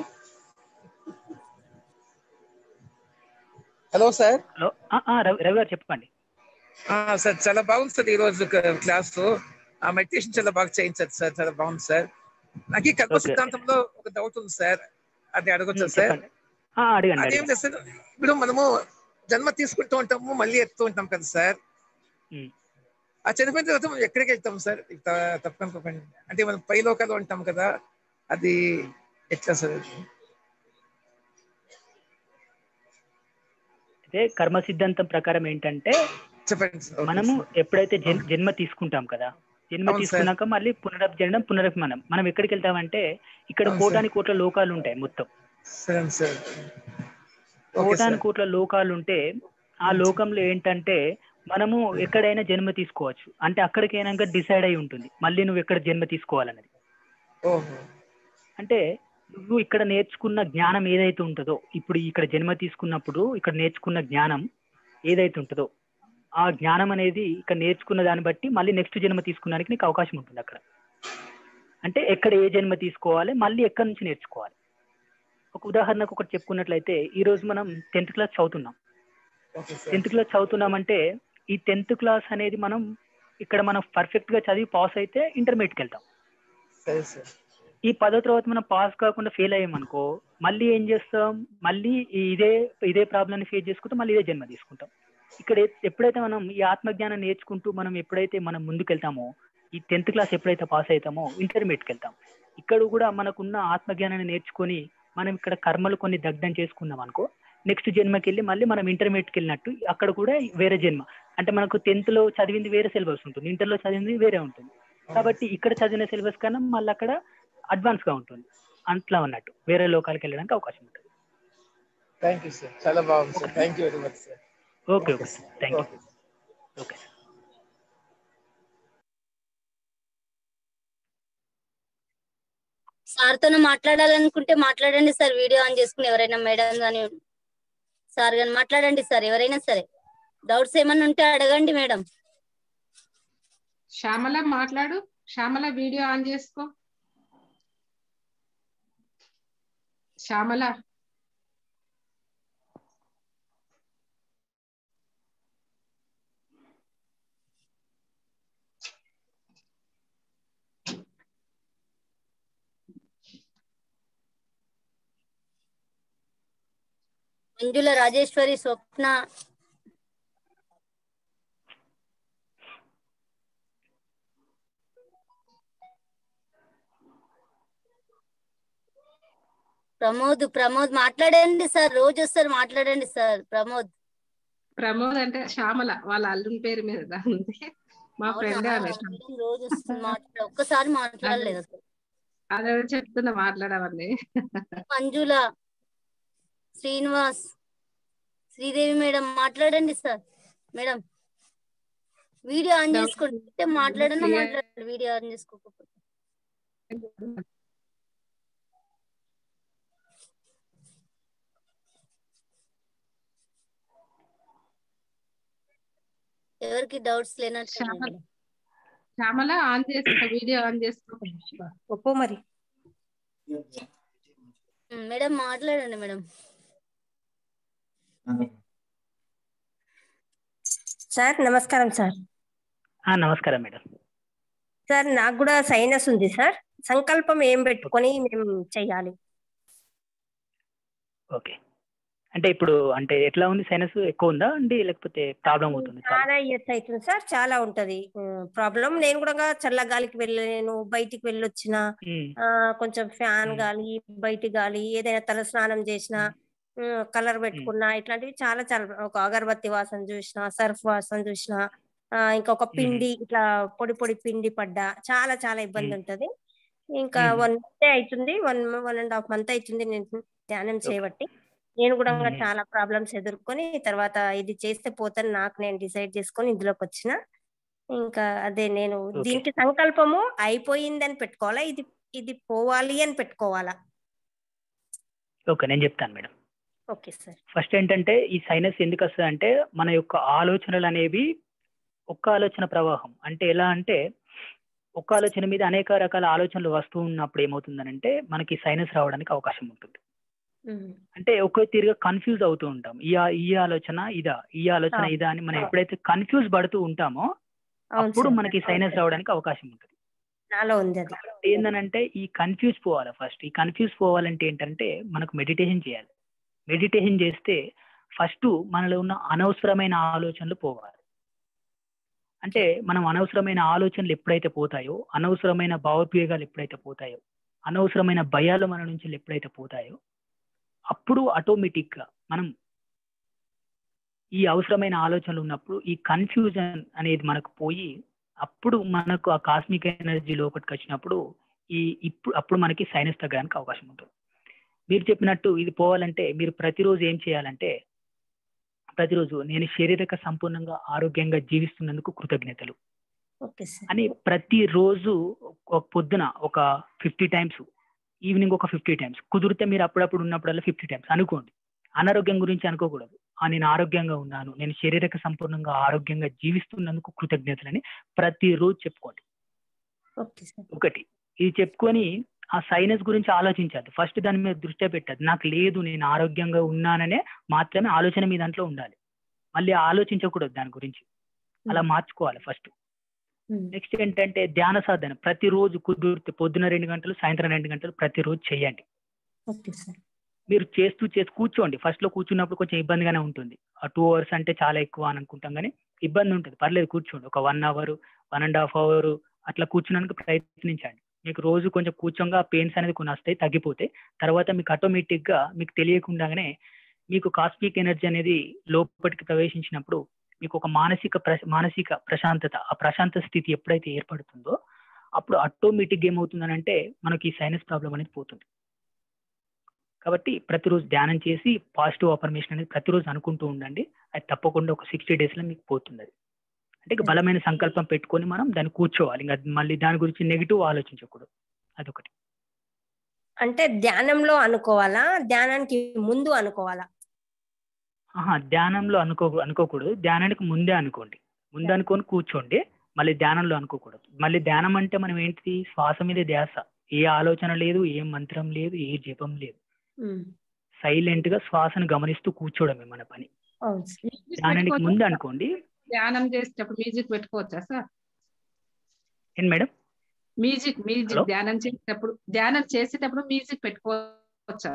hello sir hello ఆ, ఆ, రవి రవి గారు చెప్పండి సార్ చాలా బాగుంది సార్ ఈ రోజు క్లాస్ ఆ మెడిటేషన్ చాలా బాగా చేయించారు సార్ చాలా బాగుంది సార్ నాకు ఈ కర్మ Okay. సిద్ధాంతంలో ఒక డౌట్ ఉంది సార్ అది అడగొచ్చా ఉమ్, సార్ చెప్పండి ఆ, అడగండి అదేం అడగండి లేదు సార్ ఇప్పుడు మనము జన్మ తీసుకుంటూ ఉంటాము మళ్ళీ ఎత్తూ ఉంటాం కదా సార్ ఉమ్. ఆ చనిపోయిన తర్వాత మనం ఎక్కడికి వెళ్తాం సార్ తప్పనుకోకండి అంటే మనం పై లోకాలు ఉంటాం కదా అది ఎట్లా సార్ అయితే కర్మ సిద్ధాంతం ప్రకారం ఏంటంటే చెప్పండి సార్ ఓకే మనము సార్. ఎప్పుడైతే జన్- జన్మ తీసుకుంటాం కదా జన్మ అవును సార్. తీసుకున్నాక మళ్ళీ పునరజననం పునరభిమానం మనం ఎక్కడికి వెళ్తామంటే ఇక్కడ అవును కోటాని కోట్ల లోకాలు ఉంటాయి మొత్తం సరే సార్ ఓకే కోటాని సార్ కోట్ల లోకాలు ఉంటే ఆ లోకంలో ఏంటంటే మనము ఎక్కడైనా జన్మ తీసుకోవచ్చు అంటే అక్కడికైనాక డిసైడ్ అయి ఉంటుంది మళ్ళీ నువ్వు ఎక్కడ జన్మ తీసుకోవాలన్నది ఓహో అంటే నువ్వు ఇక్కడ నేర్చుకున్న జ్ఞానం ఏదైతే ఉంటుందో ఇప్పుడు ఇక్కడ జన్మ తీసుకున్నప్పుడు ఇక్కడ నేర్చుకున్న జ్ఞానం ఏదైతే ఉంటుందో ఆ జ్ఞానం అనేది ఇక్కడ నేర్చుకున్న దాన్ని బట్టి మళ్ళీ నెక్స్ట్ జన్మ తీసుకున్నానికి నీకు అవకాశం ఉంటుంది అక్కడ అంటే ఎక్కడ ఏ జన్మ తీసుకోవాలి మళ్ళీ ఎక్కడి నుంచి నేర్చుకోవాలి ఒక ఉదాహరణకు ఒకటి చెప్పుకున్నట్లయితే ఈ రోజు మనం టెన్త్ క్లాస్ చదువుతున్నాం ఓకే సార్ టెన్త్ క్లాస్ చదువుతున్నామంటే ఈ టెన్త్ క్లాస్ అనేది మనం ఇక్కడ మనం పర్ఫెక్ట్ గా చదివి పాస్ అయితే ఇంటర్మీడియట్కి వెళ్తాం సరే సార్ ఈ పదో తర్వాత మనం పాస్ కాకుండా ఫెయిల్ అయ్యామనుకో మళ్ళీ ఏం చేస్తాం మళ్ళీ ఈ ఇదే ఇదే ప్రాబ్లమ్ని ఫేస్ చేసుకుంటూ మళ్ళీ ఇదే జన్మ తీసుకుంటాం ఇక్కడ ఏ- ఎప్పుడైతే మనం ఈ ఆత్మజ్ఞానం నేర్చుకుంటూ మనం ఎప్పుడైతే మనం ముందుకు వెళ్తామో ఈ టెన్త్ క్లాస్ ఎప్పుడైతే పాస్ అవుతామో ఇంటర్మీడియట్కి వెళ్తాం ఇక్కడ కూడా మనకున్న ఆత్మజ్ఞానాన్ని నేర్చుకొని మనం ఇక్కడ కర్మలు కొన్ని దగ్ధం చేసుకున్నాం అనుకో నెక్స్ట్ జన్మకి వెళ్ళి మళ్ళీ మనం ఇంటర్మీడియట్కి వెళ్ళినట్టు అక్కడ కూడా వేరే జన్మ అంటే మనకు టెన్త్ లో చదివింది వేరే సిలబస్ ఉంటుంది ఇంటర్లో చదివింది వేరే ఉంటుంది కాబట్టి ఇక్కడ చదివిన సిలబస్ కన్నా మళ్ళీ అక్కడ అడ్వాన్స్ గా ఉంటుంది అట్లా ఉన్నట్టు వేరే లోకాలకు వెళ్ళడానికి అవకాశం ఉంటుంది థ్యాంక్ యూ సార్ చాలా బాగుంది sir thank you very much sir okay okay thank you okay okay sir తో మాట్లాడాలనుకుంటే మాట్లాడండి సార్ వీడియో ఆన్ చేసుకుని ఎవరైనా మేడం కానీ సార్ కానీ మాట్లాడండి సార్ ఎవరైనా సరే డౌట్స్ ఏమన్నా ఉంటే అడగండి మేడం శ్యామల మాట్లాడు శ్యామల వీడియో ఆన్ చేసుకో శ్యామల మంజుల రాజేశ్వరి స్వప్న ప్రమోద్ ప్రమోద్ మాట్లాడండి సార్ రోజు వస్తారు మాట్లాడండి సార్ ప్రమోద్ ప్రమోద్ అంటే శ్యామల వాళ్ళ అల్లుని పేరు మీద ఉంది మా అవునా? ఫ్రెండ్ ఆమె రోజు వస్తుంది మాట్లాడ ఒక్కసారి మాట్లాడలేదు అసలు అదే చెప్తున్నా మాట్లాడమని మంజుల శ్రీనివాస్ శ్రీదేవి మేడం మాట్లాడండి sir madam video on Doubt- చేసుకోండి అంటే మాట్లాడన్నా Clear- మాట్లాడాలి వీడియో ఆన్ చేసుకోకపోతే ఎవరికి డౌట్స్ లేనట్టు శ్యామల శ్యామల ఆన్ చేసుకో వీడియో ఆన్ చేసుకో ఒప్పో మరి మేడం మాట్లాడండి మేడం సార్ నమస్కారం సార్ ఆ, నమస్కారం మేడం సార్ నాకు కూడా సైనస్ ఉంది సార్ సంకల్పం ఏం పెట్టుకొని మేము చెయ్యాలి ఓకే అంటే ఇప్పుడు అంటే ఎట్లా ఉంది సైనస్ ఎక్కువ ఉందా అండి లేకపోతే ప్రాబ్లం అవుతుంది చాలా చాలా ఇయర్స్ అవుతుంది సార్ చాలా ఉంటది ప్రాబ్లం నేను కూడా చల్లగాలికి వెళ్ళలేను బయటికి వెళ్ళొచ్చిన ఉమ్, ఆ, కొంచెం ఫ్యాన్ మ్మ్. గాలి బయటి గాలి ఏదైనా తల స్నానం చేసినా కలర్ పెట్టుకున్నా ఇట్లాంటివి చాలా చాలా ఒక అగరబత్తి వాసన చూసిన సర్ఫ్ వాసన చూసిన ఆ, ఇంకా ఒక పిండి ఇట్లా పొడి పొడి పిండి పడ్డా చాలా చాలా ఇబ్బంది మ్మ్. ఉంటది ఇంకా మ్మ్. వన్ మంత్ అవుతుంది one one and half month అవుతుంది నేను ధ్యానం చేయబట్టి నేను కూడా మ్మ్. చాలా ప్రాబ్లమ్స్ ఎదుర్కొని తర్వాత ఇది చేస్తే పోతాను నాకు నేను డిసైడ్ చేసుకొని ఇందులోకి వచ్చిన ఇంకా అదే నేను Okay. దీనికి సంకల్పము అయిపోయింది అని పెట్టుకోవాలా ఇది ఇది పోవాలి అని పెట్టుకోవాలా ఓకే నేను చెప్తాను మేడం ఓకే సార్ ఫస్ట్ ఏంటంటే ఈ సైనస్ ఎందుకు వస్తుంది అంటే మన యొక్క ఆలోచనలు అనేవి ఒక్క ఆలోచన ప్రవాహం అంటే ఎలా అంటే ఒక్క ఆలోచన మీద అనేక రకాల ఆలోచనలు వస్తూ ఉన్నప్పుడు ఏమవుతుందనంటే మనకి సైనస్ రావడానికి అవకాశం ఉంటుంది అంటే ఒకే తీరుగా కన్ఫ్యూజ్ అవుతూ ఉంటాం ఈ ఆ- ఈ ఆలోచన ఇదా ఈ ఆలోచన అవును. ఇదా అని మనం ఎప్పుడైతే కన్ఫ్యూజ్ పడుతూ ఉంటామో అవును అప్పుడు సార్ మనకి సైనస్ రావడానికి అవకాశం ఉంటుంది నాలో ఉంది అది కాబట్టి ఏంటంటే ఈ కన్ఫ్యూజ్ పోవాలి ఫస్ట్ ఈ కన్ఫ్యూజ్ పోవాలంటే ఏంటంటే మనకు మెడిటేషన్ చేయాలి మెడిటేషన్ చేస్తే ఫస్ట్ మనలో ఉన్న అనవసరమైన ఆలోచనలు పోవాలి అంటే మనం అనవసరమైన ఆలోచనలు ఎప్పుడైతే పోతాయో అనవసరమైన భావోద్వేగాలు ఎప్పుడైతే పోతాయో అనవసరమైన భయాలు మన నుంచి ఎప్పుడైతే పోతాయో అప్పుడు ఆటోమేటిక్ గా మనం ఈ అవసరమైన ఆలోచనలు ఉన్నప్పుడు ఈ కన్ఫ్యూజన్ అనేది మనకు పోయి అప్పుడు మనకు ఆ కాస్మిక్ ఎనర్జీ లోపలికి వచ్చినప్పుడు ఈ ఇప్పుడు అప్పుడు మనకి సైనస్ తగ్గడానికి అవకాశం ఉంటుంది మీరు చెప్పినట్టు ఇది పోవాలంటే మీరు ప్రతిరోజు ఏం చేయాలంటే ప్రతిరోజు నేను శారీరక సంపూర్ణంగా ఆరోగ్యంగా జీవిస్తున్నందుకు కృతజ్ఞతలు ఓకే సార్ అని ప్రతిరోజు ఒక పొద్దున ఒక ఫిఫ్టీ టైమ్స్ ఈవినింగ్ ఒక ఫిఫ్టీ టైమ్స్ కుదిరితే మీరు అప్పుడప్పుడు ఉన్నప్పుడల్లా ఫిఫ్టీ టైమ్స్ అనుకోండి అనారోగ్యం గురించి అనుకోకూడదు ఆ నేను ఆరోగ్యంగా ఉన్నాను నేను శారీరక సంపూర్ణంగా ఆరోగ్యంగా జీవిస్తున్నందుకు కృతజ్ఞతలని ప్రతిరోజు చెప్పుకోండి ఓకే సార్ ఒకటి ఇది చెప్పుకొని ఆ సైనస్ గురించి ఆలోచించాలి ఫస్ట్ దాని మీద దృష్టి పెట్టద్దు నాకు లేదు నేను ఆరోగ్యంగా ఉన్నాననే మాత్రమే ఆలోచన మీ దాంట్లో ఉండాలి మళ్ళీ ఆలోచించకూడదు దాని గురించి అలా మార్చుకోవాలి ఫస్ట్ నెక్స్ట్ ఏంటంటే ధ్యాన సాధన ప్రతిరోజు కుదిరితే పొద్దున రెండు గంటలు సాయంత్రం రెండు గంటలు ప్రతిరోజు చేయండి ఓకే సార్ మీరు చేస్తూ చేసి కూర్చోండి ఫస్ట్ లో కూర్చున్నప్పుడు కొంచెం ఇబ్బందిగానే ఉంటుంది ఆ టూ అవర్స్ అంటే చాలా ఎక్కువ అని అనుకుంటాం కానీ ఇబ్బంది ఉంటుంది పర్లేదు కూర్చోండి ఒక one hour one and half hour అట్లా కూర్చున్నానికి ప్రయత్నించండి మీకు రోజు కొంచెం కూర్చోగా పెయిన్స్ అనేది కొన్ని వస్తాయి తగ్గిపోతాయి తర్వాత మీకు ఆటోమేటిక్ గా మీకు తెలియకుండానే మీకు కాస్మిక్ ఎనర్జీ అనేది లోపలికి ప్రవేశించినప్పుడు మీకు ఒక మానసిక ప్ర- మానసిక ప్రశాంతత ఆ ప్రశాంత స్థితి ఎప్పుడైతే ఏర్పడుతుందో అప్పుడు ఆటోమేటిక్ ఏమవుతుందనంటే మనకి ఈ సైనస్ ప్రాబ్లం అనేది పోతుంది కాబట్టి ప్రతిరోజు ధ్యానం చేసి పాజిటివ్ అఫర్మేషన్ అనేది ప్రతిరోజు అనుకుంటూ ఉండండి అది తప్పకుండా ఒక సిక్స్టీ డేస్ లో మీకు పోతుంది అది అంటే ఇక బలమైన సంకల్పం పెట్టుకొని మనం దాన్ని కూర్చోవాలి ఇంకా మళ్ళీ దాని గురించి నెగిటివ్ ఆలోచించకూడదు అదొకటి అంటే ధ్యానంలో అనుకోవాలా ధ్యానానికి ముందు అనుకోవాలా ఆహా ధ్యానంలో అనుకో అనుకోకూడదు ధ్యానానికి ముందే అనుకోండి ముందే అనుకొని కూర్చోండి మళ్ళీ ధ్యానంలో అనుకోకూడదు మళ్ళీ ధ్యానం అంటే మనం ఏంటిది శ్వాస మీద ధ్యాస ఏ ఆలోచన లేదు ఏ మంత్రం లేదు ఏ జపం లేదు ఉమ్, సైలెంట్ గా శ్వాసను గమనిస్తూ కూర్చోవడమే మన పని అవును సార్ మ్యూజిక్ ధ్యానానికి పెట్టుకోవచ్చా ముందు సార్? అనుకోండి ధ్యానం చేసేటప్పుడు మ్యూజిక్ పెట్టుకోవచ్చా సార్ ఏంటి మేడం మ్యూజిక్ మ్యూజిక్ హలో ధ్యానం చేసేటప్పుడు ధ్యానం చేసేటప్పుడు మ్యూజిక్ పెట్టుకోవచ్చా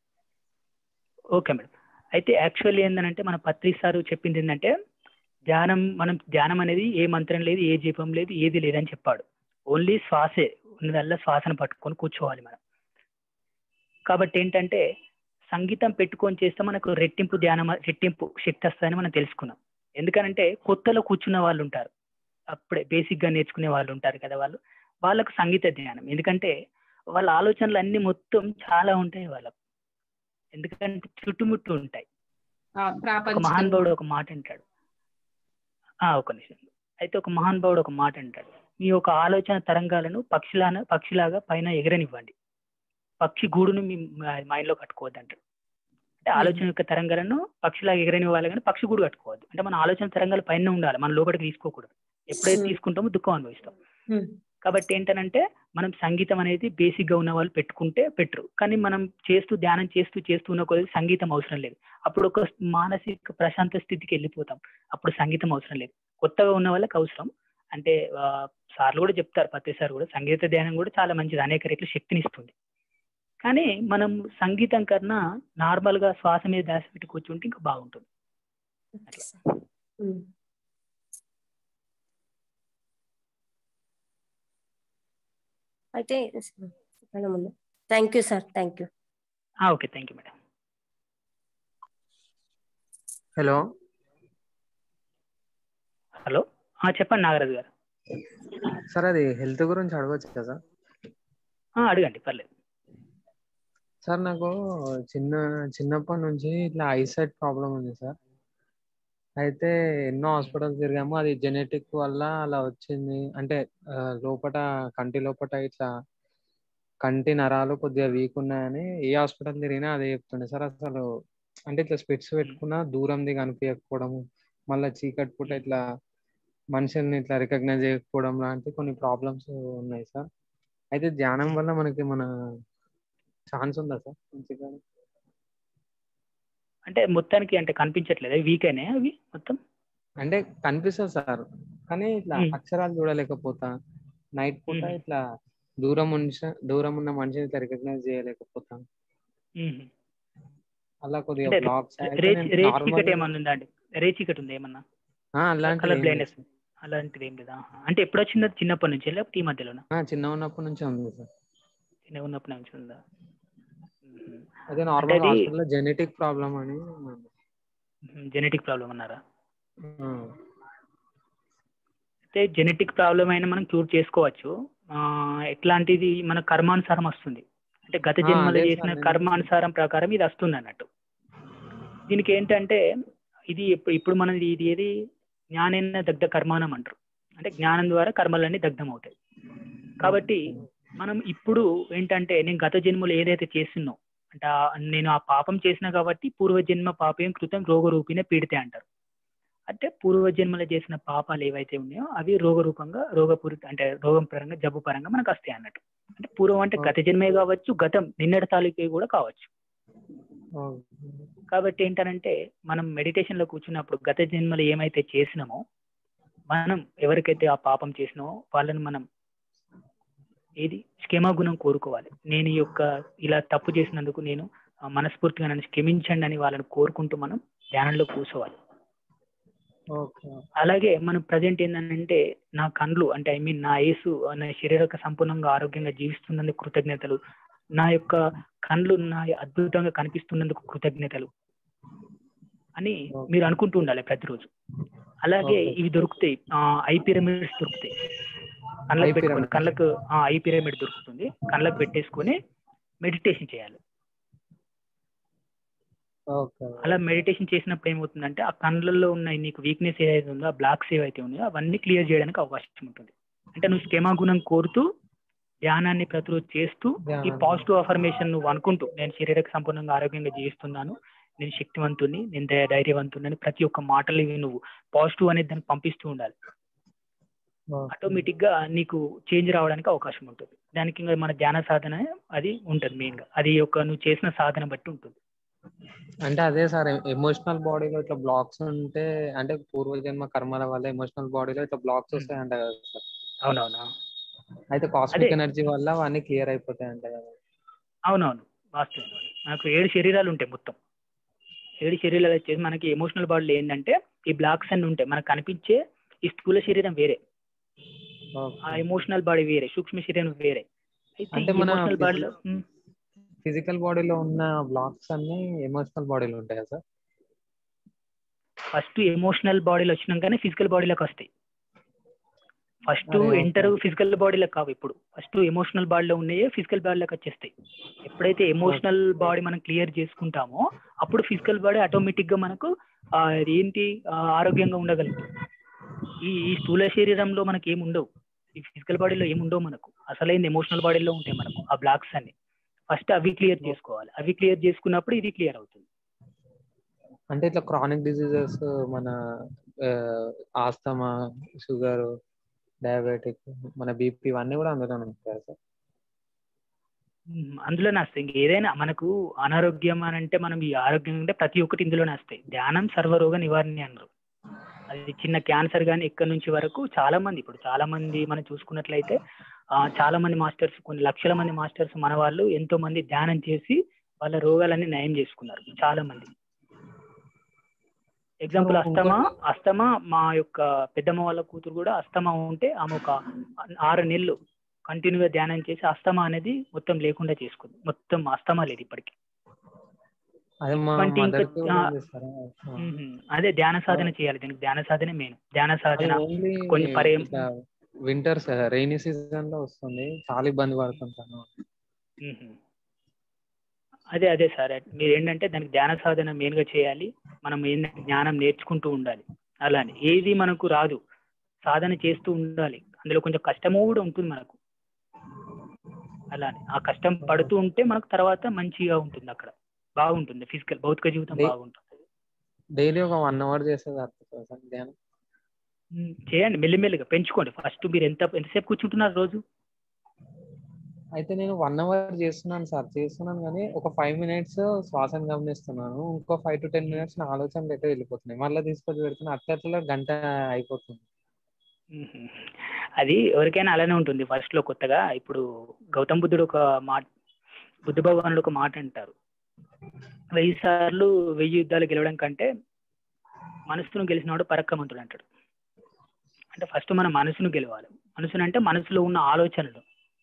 ఓకే మేడం అయితే యాక్చువల్లీ ఏంటంటే మన పత్రి సార్ చెప్పింది ఏంటంటే ధ్యానం మనం ధ్యానం అనేది ఏ మంత్రం లేదు ఏ జపం లేదు ఏది లేదని చెప్పాడు ఓన్లీ శ్వాసే ఉన్నదల్లా శ్వాసను పట్టుకొని కూర్చోవాలి మనం కాబట్టి ఏంటంటే సంగీతం పెట్టుకొని చేస్తే మనకు రెట్టింపు ధ్యానం రెట్టింపు శక్తి వస్తుందని మనం తెలుసుకున్నాం ఎందుకనంటే కొత్తలో కూర్చున్న వాళ్ళు ఉంటారు అప్పుడే బేసిక్ గా నేర్చుకునే వాళ్ళు ఉంటారు కదా వాళ్ళు వాళ్ళకు సంగీత ధ్యానం ఎందుకంటే వాళ్ళ ఆలోచనలు అన్ని మొత్తం చాలా ఉంటాయి వాళ్ళకు ఎందుకంటే చుట్టుముట్టు ఉంటాయి ఆ, ఒక ప్రాపంచికంగా మహానుభావుడు ఒక మాట అంటాడు ఆ ఒక నిమిషం అయితే ఒక మహానుభావుడు ఒక మాట అంటాడు మీ యొక్క ఆలోచన తరంగాలను పక్షిలాన పక్షిలాగా పైన ఎగరనివ్వండి పక్షి గూడును మీ మైండ్ లో కట్టుకోవద్దు అంటాడు అంటే ఆలోచన యొక్క తరంగాలను పక్షిలాగా ఎగరనివ్వాలి కానీ పక్షి గూడు కట్టుకోవద్దు అంటే మన ఆలోచన తరంగాలు పైన ఉండాలి మన లోపలికి తీసుకోకూడదు ఎప్పుడైతే Hmm. తీసుకుంటామో దుఃఖం అనుభవిస్తాం ఉమ్, కాబట్టి ఏంటనంటే మనం సంగీతం అనేది బేసిక్ గా ఉన్న వాళ్ళు పెట్టుకుంటే పెట్టరు కానీ మనం చేస్తూ ధ్యానం చేస్తూ చేస్తూ ఉన్న కొద్ది సంగీతం అవసరం లేదు అప్పుడు ఒక మానసిక ప్రశాంత స్థితికి వెళ్ళిపోతాం అప్పుడు సంగీతం అవసరం లేదు కొత్తగా ఉన్న వాళ్ళకి అవసరం అంటే ఆ, సార్లు కూడా చెప్తారు పత్రి సార్ కూడా సంగీత ధ్యానం కూడా చాలా మంచిది అనేక రెట్లు శక్తిని ఇస్తుంది కానీ మనం సంగీతం కన్నా నార్మల్ గా శ్వాస మీద దాసి పెట్టి కూర్చుంటే ఇంకా బాగుంటుంది ఓకే సార్ ఉమ్. అయితే చెప్పండి ముందు thank you sir thank you okay thank you madam hello hello చెప్పండి నాగరాజు గారు సార్ అది హెల్త్ గురించి అడగచ్చు కదా సార్ ఆ, అడగండి పర్లేదు సార్ నాకు చిన్న చిన్నప్పటి నుంచి ఇట్లా ఐసైట్ ప్రాబ్లం ఉంది సార్ అయితే ఎన్నో హాస్పిటల్స్ తిరిగాము అది జెనెటిక్ వల్ల అలా వచ్చింది అంటే ఆ, లోపట కంటి లోపట ఇట్లా కంటి నరాలు కొద్దిగా వీక్ ఉన్నాయని ఏ హాస్పిటల్ తిరిగినా అదే చెప్తుండే సార్ అసలు అంటే ఇట్లా స్పెట్స్ పెట్టుకున్నా దూరంది కనిపించకపోవడము మళ్ళీ చీకటి పూట ఇట్లా మనుషుల్ని ఇట్లా రికగ్నైజ్ చేయకపోవడం లాంటి కొన్ని ప్రాబ్లమ్స్ ఉన్నాయి సార్ అయితే ధ్యానం వల్ల మనకి మన ఛాన్స్ ఉందా సార్ మంచిగా అంటే మొత్తానికి అంటే కనిపించట్లేదు వీక్ అయినాయి అవి మొత్తం అంటే కనిపిస్తుంది సార్ కానీ ఇట్లా మ్మ్. అక్షరాలు చూడలేకపోతా నైట్ పూట మ్మ్. ఇట్లా దూరం ఉంచి దూరం ఉన్న మనిషిని ఇట్లా రికగ్నైజ్ చేయలేకపోతా మ్మ్. అలా కొద్దిగా అంటే బ్లాక్స్ రే రే చీకటి ఏమన్నా ఉందా అండి రే చీకటి ఉంది ఏమన్నా అలాంటి కలర్ బ్లైండ్నెస్ అలాంటిది ఏం లేదా అంటే ఎప్పుడు వచ్చింది అది చిన్నప్పటి నుంచి లేకపోతే ఈ మధ్యలోనా చిన్న ఉన్నప్పటి నుంచి ఉంది సార్ చిన్న ఉన్నప్పటి నుంచి ఉందా మ్మ్. అదే నార్మల్ అది- హాస్పిటల్లో జెనెటిక్ ప్రాబ్లం అని జెనెటిక్ ప్రాబ్లం అన్నారా ఆ, అయితే జెనెటిక్ ప్రాబ్లం అయినా మనం క్యూర్ చేసుకోవచ్చు ఆ, ఎట్లాంటిది మన కర్మానుసారం వస్తుంది అంటే గత ఆ, జన్మలో అదే సార్ చేసిన నేను- కర్మానుసారం ప్రకారం ఇది వస్తుంది అన్నట్టు దీనికి ఏంటంటే ఇది ఇప్పుడు ఇప్పుడు మనం ఇది ఏది జ్ఞానేన దగ్ధ కర్మానం అంటారు అంటే జ్ఞానం ద్వారా కర్మలన్నీ దగ్ధం అవుతాయి కాబట్టి మనం ఇప్పుడు ఏంటంటే నేను గత జన్మలో ఏదైతే చేసినో అంటే ఆ- నేను ఆ పాపం చేసిన కాబట్టి పూర్వజన్మ పాపం కృతం రోగరూపినే పీడితే అంటారు అంటే పూర్వజన్మలో చేసిన పాపాలు ఏవైతే ఉన్నాయో అవి రోగరూపంగా రోగపూరిత అంటే రోగం పరంగా జబ్బు పరంగా మనకు వస్తాయి అన్నట్టు అంటే పూర్వం అంటే గత జన్మే కావచ్చు గతం నిన్నటి తాలూకే కూడా కావచ్చు ఓకే. కాబట్టి ఏంటనంటే మనం మెడిటేషన్ లో కూర్చున్నప్పుడు గత జన్మలో ఏమైతే చేసినామో మనం ఎవరికైతే ఆ పాపం చేసినామో వాళ్ళని మనం ఏది క్షమాగుణం కోరుకోవాలి నేను ఈ యొక్క ఇలా తప్పు చేసినందుకు నేను ఆ, మనస్ఫూర్తిగా నన్ను క్షమించండి అని వాళ్ళని కోరుకుంటూ మనం ధ్యానంలో కూర్చోవాలి ఓకే అలాగే మనం ప్రజెంట్ ఏంటంటే నా కండ్లు అంటే ఐ మీన్ నా యేసు నా శరీరక సంపూర్ణంగా ఆరోగ్యంగా జీవిస్తున్నందుకు కృతజ్ఞతలు నా యొక్క కండ్లు నా అద్భుతంగా కనిపిస్తున్నందుకు కృతజ్ఞతలు అని మీరు అనుకుంటూ ఉండాలి ప్రతిరోజు అలాగే Okay. ఇవి దొరుకుతాయి ఐ పిరమిడ్స్ దొరుకుతాయి కళ్ళకు Eye పెట్టుకొని pyramids. కళ్ళకు ఐ పిరమిడ్ దొరుకుతుంది కళ్ళకు పెట్టేసుకొని మెడిటేషన్ చేయాలి ఓకే అలా మెడిటేషన్ చేసినప్పుడు ఏమవుతుందంటే ఆ కళ్ళల్లో ఉన్న నీకు వీక్నెస్ ఏదైతే ఉందో ఆ బ్లాక్స్ ఏవైతే ఉన్నాయో అవన్నీ క్లియర్ చేయడానికి అవకాశం ఉంటుంది అంటే నువ్వు స్కెమా గుణం కోరుతూ ధ్యానాన్ని ప్రతిరోజు చేస్తూ ఈ ధ్యానం. పాజిటివ్ అఫర్మేషన్ నువ్వు అనుకుంటూ నేను శరీరక సంపూర్ణంగా ఆరోగ్యంగా జీవిస్తున్నాను నేను శక్తివంతుని నేను ధై- ధైర్యవంతుని ప్రతి ఒక్క మాటలు ఇవి నువ్వు పాజిటివ్ అనేది దాన్ని పంపిస్తూ ఉండాలి ఓకే. ఆటోమేటిక్ గా నీకు చేంజ్ రావడానికి అవకాశం ఉంటుంది దానికి ఇంకా మన ధ్యాన సాధన అది ఉంటుంది మెయిన్ గా అది ఒక నువ్వు చేసిన సాధన బట్టి ఉంటుంది అంటే అదే సార్ ఎమోషనల్ బాడీలో ఇట్లా బ్లాక్స్ ఉంటే అంటే పూర్వజన్మ కర్మల వల్ల ఎమోషనల్ బాడీలో ఇట్లా బ్లాక్స్ వస్తాయంట కదా సార్ అవునవునా అయితే కాస్మిక్ అదే. ఎనర్జీ వల్ల అవన్నీ క్లియర్ అయిపోతాయంట కదా అవునవును వాస్తవం మనకు ఏడు శరీరాలు ఉంటాయి మొత్తం ఏడు శరీరాలు వచ్చేసి మనకి ఎమోషనల్ బాడీలో ఏంటంటే ఈ బ్లాక్స్ అన్ని ఉంటాయి మనకు కనిపించే ఈ స్థూల శరీరం వేరే ఆ ఓకే. ఎమోషనల్ బాడీ వేరే సూక్ష్మ శరీరం వేరే అయితే అంటే మన ఎమోషనల్ physi- బాడీలో ఫిజికల్ బాడీలో ఉన్న బ్లాక్స్ అన్ని ఎమోషనల్ బాడీలో ఉంటాయి కదా సార్ ఫస్ట్ ఎమోషనల్ బాడీలో వచ్చినాకనే ఫిజికల్ బాడీలోకి వస్తాయి ఫస్ట్ అరే, ఓకే. ఎంటర్ ఫిజికల్ బాడీలో కావు ఇప్పుడు ఫస్ట్ ఎమోషనల్ బాడీలో ఉన్నాయే ఫిజికల్ బాడీలోకి వచ్చేస్తాయి ఎప్పుడైతే ఎమోషనల్ బాడీ మనం క్లియర్ చేసుకుంటామో అప్పుడు ఫిజికల్ బాడీ ఆటోమేటిక్ గా మనకు ఆ, అది ఏంటి ఆ, ఆరోగ్యంగా ఉండగలుగుతుంది ఈ ఈ స్థూల శరీరంలో మనకి ఏమి ఉండవు ఈ ఫిజికల్ బాడీలో ఏమి ఉండవు మనకు అసలైన ఎమోషనల్ బాడీలో ఉంటాయి మనకు ఆ బ్లాక్స్ అన్ని ఫస్ట్ అవి క్లియర్ చేసుకోవాలి అవి క్లియర్ చేసుకున్నప్పుడు ఇది క్లియర్ అవుతుంది అంటే ఇట్లా క్రానిక్ డిసీజెస్ మన ఆస్తమా షుగర్ డయాబెటిక్ మన బీపీ ఇవన్నీ కూడా అందులోనే ఉంటాయి సార్ ఉమ్, అందులోనే వస్తాయి ఇంక ఏదైనా మనకు అనారోగ్యం అని అంటే మనం ఈ ఆరోగ్యం అంటే ప్రతి ఒక్కటి ఇందులోనే వస్తాయి ధ్యానం సర్వరోగ నివారణ అన్నారు అది చిన్న క్యాన్సర్ కానీ ఇక్కడ నుంచి వరకు చాలా మంది ఇప్పుడు చాలా మంది మనం చూసుకున్నట్లయితే ఆ, చాలా మంది మాస్టర్స్ కొన్ని లక్షల మంది మాస్టర్స్ మన వాళ్ళు ఎంతో మంది ధ్యానం చేసి వాళ్ళ రోగాలన్నీ నయం చేసుకున్నారు చాలా మంది ఎగ్జాంపుల్ అస్తమా అస్తమా మా యొక్క పెద్దమ్మ వాళ్ళ కూతురు కూడా అస్తమా ఉంటే ఆమె ఒక ఆరు నెలలు కంటిన్యూగా ధ్యానం చేసి అస్తమా అనేది మొత్తం లేకుండా చేసుకుంది మొత్తం అస్తమా లేదు ఇప్పటికి అదే మా ఇటువంటి ఇంకా- మదర్ కి కూడా ఆ, చేస్తారా ఆ. మ్మ్. అదే ధ్యాన సాధన చేయాలి దీనికి ధ్యాన సాధన మెయిన్ ధ్యాన సాధన ఓన్లీ కొన్ని పరే- వింటర్ రైనీ సీజన్ లో వస్తుంది చాలా ఇబ్బంది పడుతుంటాను మ్మ్. అదే అదే సార్ మీరు ఏంటంటే దానికి ధ్యాన సాధన మెయిన్ గా చేయాలి మనం ఏంటంటే జ్ఞానం నేర్చుకుంటూ ఉండాలి అలానే ఏది మనకు రాదు సాధన చేస్తూ ఉండాలి అందులో కొంచెం కష్టము కూడా ఉంటుంది మనకు అలానే ఆ కష్టం పడుతూ ఉంటే మనకు తర్వాత మంచిగా ఉంటుంది అక్కడ బాగుంటుంది ఫిజికల్ భౌతిక జీవితం డే- బాగుంటుంది డైలీ ఒక వన్ అవర్ చేస్తే సరిపోతుంది సార్ ధ్యానం ఉమ్, చేయండి మెల్లిమెల్లిగా పెంచుకోండి ఫస్ట్ మీరు ఎంత ఎంతసేపు కూర్చుంటున్నారు రోజు అయితే నేను వన్ అవర్ చేస్తున్నాను సార్ చేస్తున్నాను కానీ ఒక ఫైవ్ మినిట్స్ శ్వాసను గమనిస్తున్నాను ఇంకో ఫైవ్ టు టెన్ మినిట్స్ నా ఆలోచనలు అయితే వెళ్ళిపోతున్నాయి మళ్ళీ తీసుకొచ్చి పెడుతున్నా అట్లా అట్లా గంట అయిపోతుంది ఉహు. అది ఎవరికైనా అలానే ఉంటుంది ఫస్ట్ లో కొత్తగా ఇప్పుడు గౌతమ్ బుద్ధుడు ఒక మాట బుద్ధ భగవానుడు ఒక మాట అంటారు వెయ్యి సార్లు వెయ్యి యుద్ధాలు గెలవడం కంటే మనసును గెలిచినవాడు పరక్కమంతుడు అంటాడు అంటే ఫస్ట్ మన మనసును గెలవాలి మనసును అంటే మనసులో ఉన్న ఆలోచనలు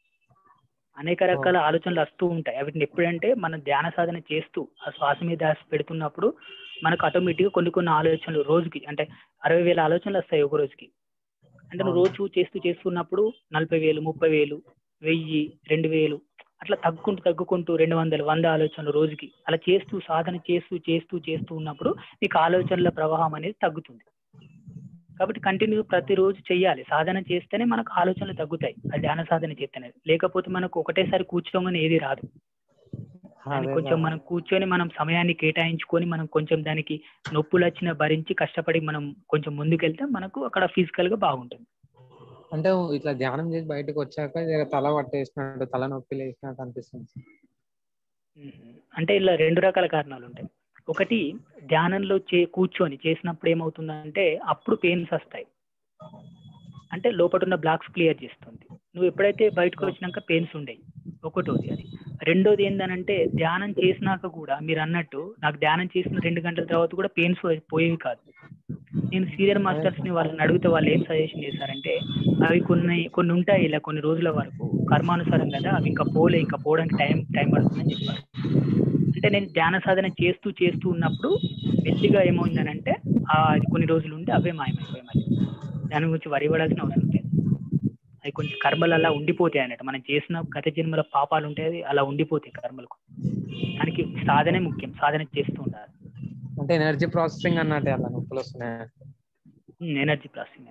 అనేక రకాల ఆలోచనలు వస్తూ ఉంటాయి వాటిని ఎప్పుడంటే మనం ధ్యాన సాధన చేస్తూ ఆ శ్వాస మీద ధ్యాస పెడుతున్నప్పుడు మనకు ఆటోమేటిక్గా కొన్ని కొన్ని ఆలోచనలు రోజుకి అంటే అరవై వేల ఆలోచనలు వస్తాయి ఒక రోజుకి అంటే నువ్వు రోజు చేస్తూ చేస్తున్నప్పుడు నలభై వేలు ముప్పై వేలు వెయ్యి రెండు వేలు అట్లా తగ్గుకుంటూ తగ్గుకుంటూ రెండు వందలు వంద ఆలోచనలు రోజుకి అలా చేస్తూ సాధన చేస్తూ చేస్తూ చేస్తూ ఉన్నప్పుడు నీకు ఆలోచనల ప్రవాహం అనేది తగ్గుతుంది కాబట్టి కంటిన్యూ ప్రతిరోజు చెయ్యాలి సాధన చేస్తేనే మనకు ఆలోచనలు తగ్గుతాయి అది ధ్యాన సాధన చేస్తేనే లేకపోతే మనకు ఒకటేసారి కూర్చోగానే ఏది రాదు దానికి అదే కొంచెం సార్. మనం కూర్చొని మనం సమయాన్ని కేటాయించుకొని మనం కొంచెం దానికి నొప్పులు వచ్చిన భరించి కష్టపడి మనం కొంచెం ముందుకెళ్తే మనకు అక్కడ ఫిజికల్ గా బాగుంటుంది అంటే ఇట్లా ధ్యానం చేసి బయటకు వచ్చాక జర తల పట్టేసినట్టు తల నొప్పి లేసినట్టు అనిపిస్తుంది సార్. మ్మ్. అంటే ఇలా రెండు రకాల కారణాలు ఉంటాయి ఒకటి ధ్యానంలో చే కూర్చొని చేసినప్పుడు ఏమవుతుందంటే అప్పుడు పెయిన్స్ వస్తాయి అంటే లోపల ఉన్న బ్లాక్స్ క్లియర్ చేస్తుంది నువ్వు ఎప్పుడైతే బయటకు వచ్చినాక పెయిన్స్ ఉండేవి ఒకటోది అది రెండోది ఏందనంటే ధ్యానం చేసినాక కూడా మీరు అన్నట్టు నాకు ధ్యానం చేసిన రెండు గంటల తర్వాత కూడా పెయిన్స్ పోయేవి కాదు నేను సీనియర్ మాస్టర్స్ ని వాళ్ళని అడిగితే వాళ్ళు ఏం సజెషన్ చేశారంటే అవి కొన్ని కొన్ని ఉంటాయి ఇలా కొన్ని రోజుల వరకు కర్మానుసారం కదా అవి ఇంకా పోలే ఇంకా పోవడానికి టైం టైం పడుతుందని చెప్పారు అంటే నేను ధ్యాన సాధన చేస్తూ చేస్తూ ఉన్నప్పుడు మెల్లిగా ఏమైందనంటే ఆ అది కొన్ని రోజులు ఉంటే అవే మాయమైపోయాయి మళ్ళీ దాని గురించి వరి పడాల్సిన అవసరం లేదు అవి కొంచెం కర్మలు అలా ఉండిపోతాయి అన్నట్టు మనం చేసిన గత జన్మల పాపాలు ఉంటాయి అవి అలా ఉండిపోతాయి కర్మలకు దానికి సాధనే ముఖ్యం సాధన చేస్తూ ఉండాలి అంటే ఎనర్జీ ప్రాసెసింగ్ అన్నట్టే అలా నొప్పులు వస్తున్నాయి energy processing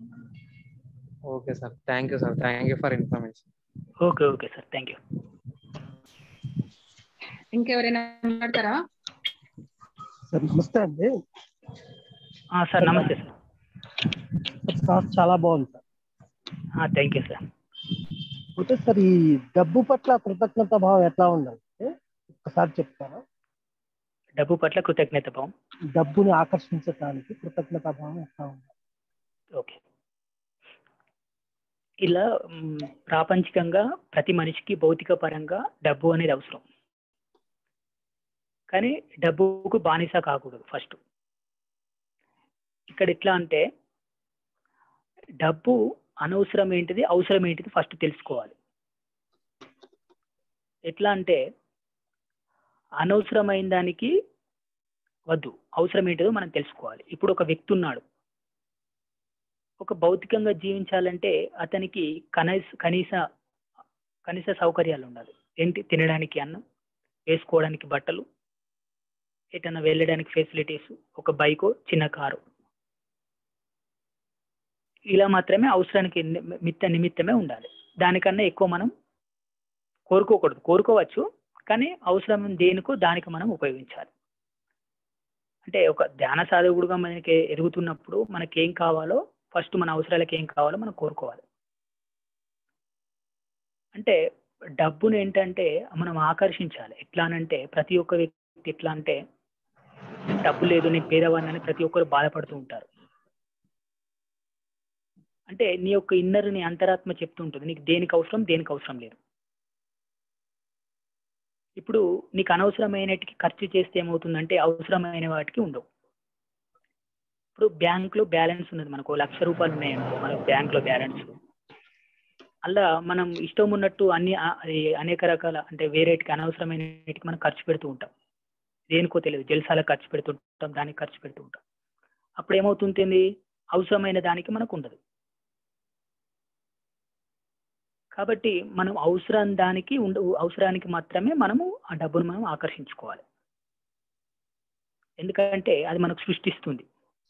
okay sir thank you sir thank you for information okay okay sir thank you ఇంకెవరైనా మాట్లాడతారా సార్ నమస్తే అండి సార్ నమస్తే సార్ సార్ చాలా బాగుంది సార్ థ్యాంక్ యూ సార్ అయితే సార్ ఈ డబ్బు పట్ల కృతజ్ఞత భావం ఎట్లా ఉందంటే ఒకసారి చెప్తారా డబ్బు పట్ల కృతజ్ఞత భావం డబ్బుని ఆకర్షించడానికి కృతజ్ఞత భావం ఎట్లా ఉంది ఓకే ఇలా మ్, ప్రాపంచికంగా ప్రతి మనిషికి భౌతిక పరంగా డబ్బు అనేది అవసరం కానీ డబ్బుకు బానిస కాకూడదు ఫస్ట్ ఇక్కడ ఎట్లా అంటే డబ్బు అనవసరం ఏంటిది అవసరం ఏంటిది ఫస్ట్ తెలుసుకోవాలి ఎట్లా అంటే అనవసరమైన దానికి వద్దు అవసరం ఏంటిదో మనం తెలుసుకోవాలి ఇప్పుడు ఒక వ్యక్తి ఉన్నాడు ఒక భౌతికంగా జీవించాలంటే అతనికి కనీస కనీస కనీస సౌకర్యాలు ఉండాలి ఏంటి తినడానికి అన్నం వేసుకోవడానికి బట్టలు ఎటన్నా వెళ్ళడానికి ఫెసిలిటీస్ ఒక బైక్ చిన్న కారు ఇలా మాత్రమే అవసరానికి ని- మిత్త నిమిత్తమే ఉండాలి దానికన్నా ఎక్కువ మనం కోరుకోకూడదు కోరుకోవచ్చు కానీ అవసరం దేనికో దానికి మనం ఉపయోగించాలి అంటే ఒక ధ్యాన సాధకుడుగా మనకి ఎదుగుతున్నప్పుడు మనకి ఏం కావాలో ఫస్ట్ మన అవసరాలకు ఏం కావాలో మనం కోరుకోవాలి అంటే డబ్బును ఏంటంటే మనం ఆకర్షించాలి ఎట్లా అనంటే ప్రతి ఒక్క వ్యక్తి ఎట్లా అంటే డబ్బు లేదు నేను పేదవాడిని అని ప్రతి ఒక్కరు బాధపడుతూ ఉంటారు అంటే నీ యొక్క ఇన్నర్ నీ అంతరాత్మ చెప్తూ ఉంటుంది నీకు దేనికి అవసరం దేనికి అవసరం లేదు ఇప్పుడు నీకు అనవసరమైనటికి ఖర్చు చేస్తే ఏమవుతుందంటే అవసరమైన వాటికి ఉండవు ఇప్పుడు బ్యాంక్లో బ్యాలెన్స్ ఉన్నది మనకు ఓ లక్ష రూపాయలు ఉన్నాయనుకో మనకు బ్యాంక్లో బ్యాలెన్స్ అలా మనం ఇష్టం ఉన్నట్టు అన్ని ఆ- అది అనేక రకాల అంటే వేరేటికి అనవసరమైనటికి మనం ఖర్చు పెడుతూ ఉంటాం దేనికో తెలియదు జల్సాలకు ఖర్చు పెడుతుంటాం దానికి ఖర్చు పెడుతూ ఉంటాం అప్పుడు ఏమవుతుంది అవసరమైన దానికి మనకు ఉండదు కాబట్టి మనం అవసరం దానికి ఉండ అవసరానికి మాత్రమే మనము ఆ డబ్బును మనం ఆకర్షించుకోవాలి ఎందుకంటే అది మనకు సృష్టిస్తుంది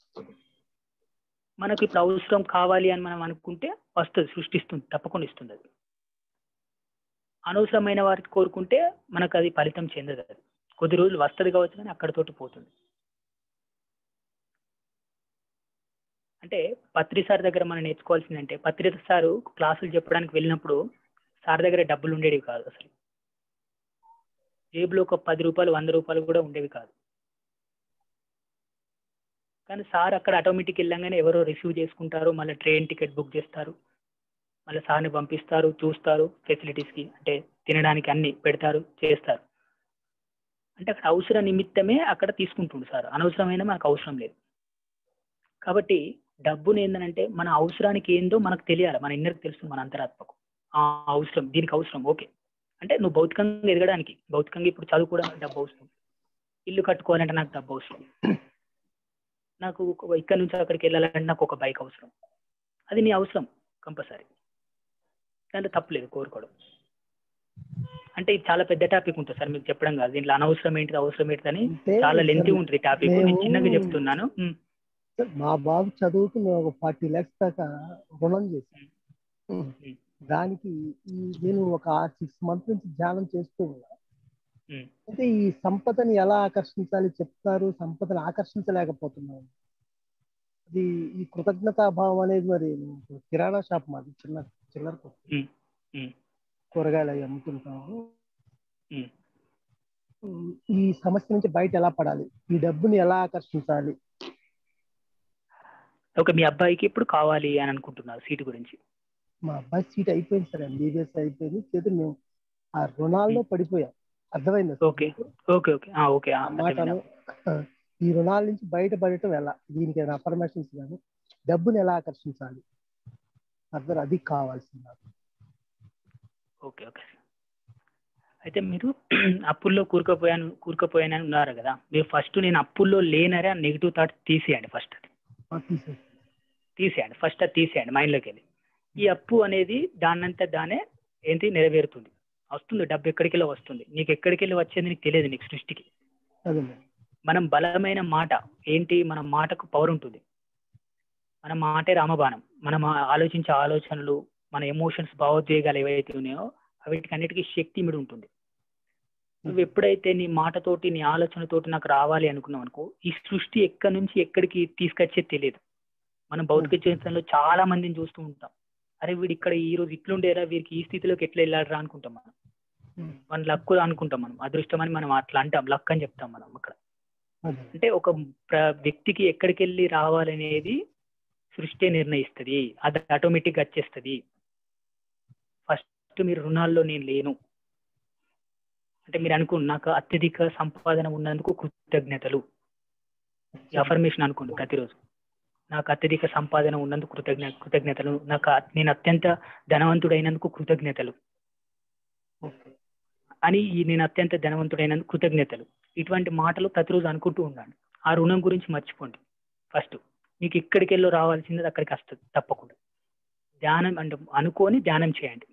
మనకు ఇప్పుడు అవసరం కావాలి అని మనం అనుకుంటే వస్తుంది సృష్టిస్తుంది తప్పకుండా ఇస్తుంది అది అనవసరమైన వారికి కోరుకుంటే మనకు అది ఫలితం చెందదు అది కొద్ది రోజులు వస్తుంది కావచ్చు కానీ అక్కడితోటి పోతుంది అంటే పత్రి సార్ దగ్గర మనం నేర్చుకోవాల్సిందంటే పత్రి సారు క్లాసులు చెప్పడానికి వెళ్ళినప్పుడు సార్ దగ్గర డబ్బులు ఉండేవి కాదు అసలు జేబులో ఒక పది రూపాయలు వంద రూపాయలు కూడా ఉండేవి కాదు కానీ సార్ అక్కడ ఆటోమేటిక్ వెళ్ళంగానే ఎవరో రిసీవ్ చేసుకుంటారు మళ్ళీ ట్రైన్ టికెట్ బుక్ చేస్తారు మళ్ళీ సార్ని పంపిస్తారు చూస్తారు ఫెసిలిటీస్కి అంటే తినడానికి అన్ని పెడతారు చేస్తారు అంటే అక్కడ అవసర నిమిత్తమే అక్కడ తీసుకుంటుండు సార్ అనవసరమైన మనకు అవసరం లేదు కాబట్టి డబ్బుని ఏంటంటే మన అవసరానికి ఏందో మనకు తెలియాలి మన ఇన్నర్కి తెలుస్తుంది మన అంతరాత్మకు ఆ అవసరం దీనికి అవసరం ఓకే అంటే నువ్వు భౌతికంగా ఎదగడానికి భౌతికంగా ఇప్పుడు చదువుకోవడానికి డబ్బు అవసరం ఇల్లు కట్టుకోవాలంటే నాకు డబ్బు అవసరం నాకు ఒక- ఇక్కడ నుంచి అక్కడికి వెళ్ళాలంటే నాకు ఒక బైక్ అవసరం అది నీ అవసరం కంపల్సరీ దాంట్లో తప్పులేదు కోరుకోవడం అంటే ఇది చాలా పెద్ద టాపిక్ ఉంటుంది సార్ మీకు చెప్పడం కాదు దీంట్లో అనవసరం ఏంటిది అవసరం ఏంటిది అని అంటే చాలా లెంతీ సార్ ఉంటుంది టాపిక్ నేను మేము- చిన్నగా చెప్తున్నాను ఉమ్, సార్, మా బాబు చదువుకు మేము ఒక ఫార్టీ ల్యాక్స్ దాకా రుణం చేశాను ఉమ్, దానికి ఈ నేను ఒక సిక్స్ మంత్ నుంచి ధ్యానం చేస్తూ ఉన్నా ఉమ్. అయితే ఈ సంపదని ఎలా ఆకర్షించాలి చెప్తారు సంపదను ఆకర్షించలేకపోతున్నాను అది ఈ కృతజ్ఞతాభావం అనేది మరి నేను కిరాణా షాప్ మాది చిన్న చిల్లర కొట్టు. ఉమ్, ఉమ్, కూరగాయలు అవి అమ్ముతుంటాము ఉమ్. ఉమ్, ఈ సమస్య నుంచి బయట ఎలా పడాలి ఈ డబ్బుని ఎలా ఆకర్షించాలి ఓకే మీ అబ్బాయికి ఇప్పుడు కావాలి అని అనుకుంటున్నారు సీటు గురించి మా అబ్బాయి సీట్ అయిపోయింది సార్ ఎంబీబీఎస్ అయిపోయింది చేతి మేము ఆ రుణాల్లో పడిపోయాం అర్థమైందా సార్ ఓకే మీకు? ఓకే ఓకే ఆ, ఓకే ఆ, ఆ మాటలు అర్థమైంది. ఆ, ఈ రుణాల నుంచి బయటపడటం ఎలా దీనికి అఫర్మేషన్స్ కానీ డబ్బుని ఎలా ఆకర్షించాలి అర్థం అది కావాల్సింది నాకు. ఓకే ఓకే అయితే మీరు అప్పుల్లో కూరుకుపోయాను కూరుకుపోయానని ఉన్నారు కదా మీరు ఫస్ట్ నేను అప్పుల్లో లేనరే ఆ నెగిటివ్ థాట్ తీసేయండి ఫస్ట్ అది ఆ, తీసేసి. తీసేయండి ఫస్ట్ అది తీసేయండి మైండ్లోకి వెళ్ళి ఈ అప్పు అనేది దానంతా దానే ఏంటి నెరవేరుతుంది వస్తుంది డబ్బు ఎక్కడికి వెళ్ళి వస్తుంది నీకు ఎక్కడికి వెళ్ళి వచ్చేది నీకు తెలియదు నీకు సృష్టికి అదేలే. మనం బలమైన మాట ఏంటి మన మాటకు పవర్ ఉంటుంది మన మాటే రామబాణం మనం ఆ- ఆలోచించే ఆలోచనలు మన ఎమోషన్స్ భావోద్వేగాలు ఏవైతే ఉన్నాయో వీటికి అన్నిటికీ శక్తి మిడి ఉంటుంది నువ్వు ఎప్పుడైతే నీ మాటతోటి నీ ఆలోచనతోటి నాకు రావాలి అనుకున్నావు అనుకో ఈ సృష్టి ఎక్కడి నుంచి ఎక్కడికి తీసుకొచ్చేది తెలియదు మనం భౌతిక జీవితంలో చాలా మందిని చూస్తూ ఉంటాం అరే వీడు ఇక్కడ ఈ రోజు ఇట్లుండేరా వీరికి ఈ స్థితిలోకి ఎట్లా వెళ్ళాడరా అనుకుంటాం మనం ఉమ్, మన లక్ అనుకుంటాం మనం అదృష్టం అని మనం అట్లా అంటాం లక్ అని చెప్తాం మనం అక్కడ అదే. అంటే ఒక ప్ర- వ్యక్తికి ఎక్కడికి వెళ్ళి రావాలనేది సృష్టి నిర్ణయిస్తుంది అది ఆటోమేటిక్ వచ్చేస్తుంది ఫస్ట్ మీరు రుణాల్లో నేను లేను అంటే మీరు అనుకోండి నాకు అత్యధిక సంపాదన ఉన్నందుకు కృతజ్ఞతలు ఈ అఫర్మేషన్ అనుకోండి ప్రతిరోజు నాకు అత్యధిక సంపాదన ఉన్నందుకు కృతజ్ఞ కృతజ్ఞతలు నాకు అ- నేను అత్యంత ధనవంతుడైనందుకు కృతజ్ఞతలు ఓకే. అని ఈ నేను అత్యంత ధనవంతుడైనందుకు కృతజ్ఞతలు ఇటువంటి మాటలు ప్రతిరోజు అనుకుంటూ ఉండండి ఆ రుణం గురించి మర్చిపోండి ఫస్ట్ మీకు ఎక్కడికి వెళ్ళో రావాల్సింది అక్కడికి వస్తుంది తప్పకుండా ధ్యానం అంటే అనుకొని ధ్యానం చేయండి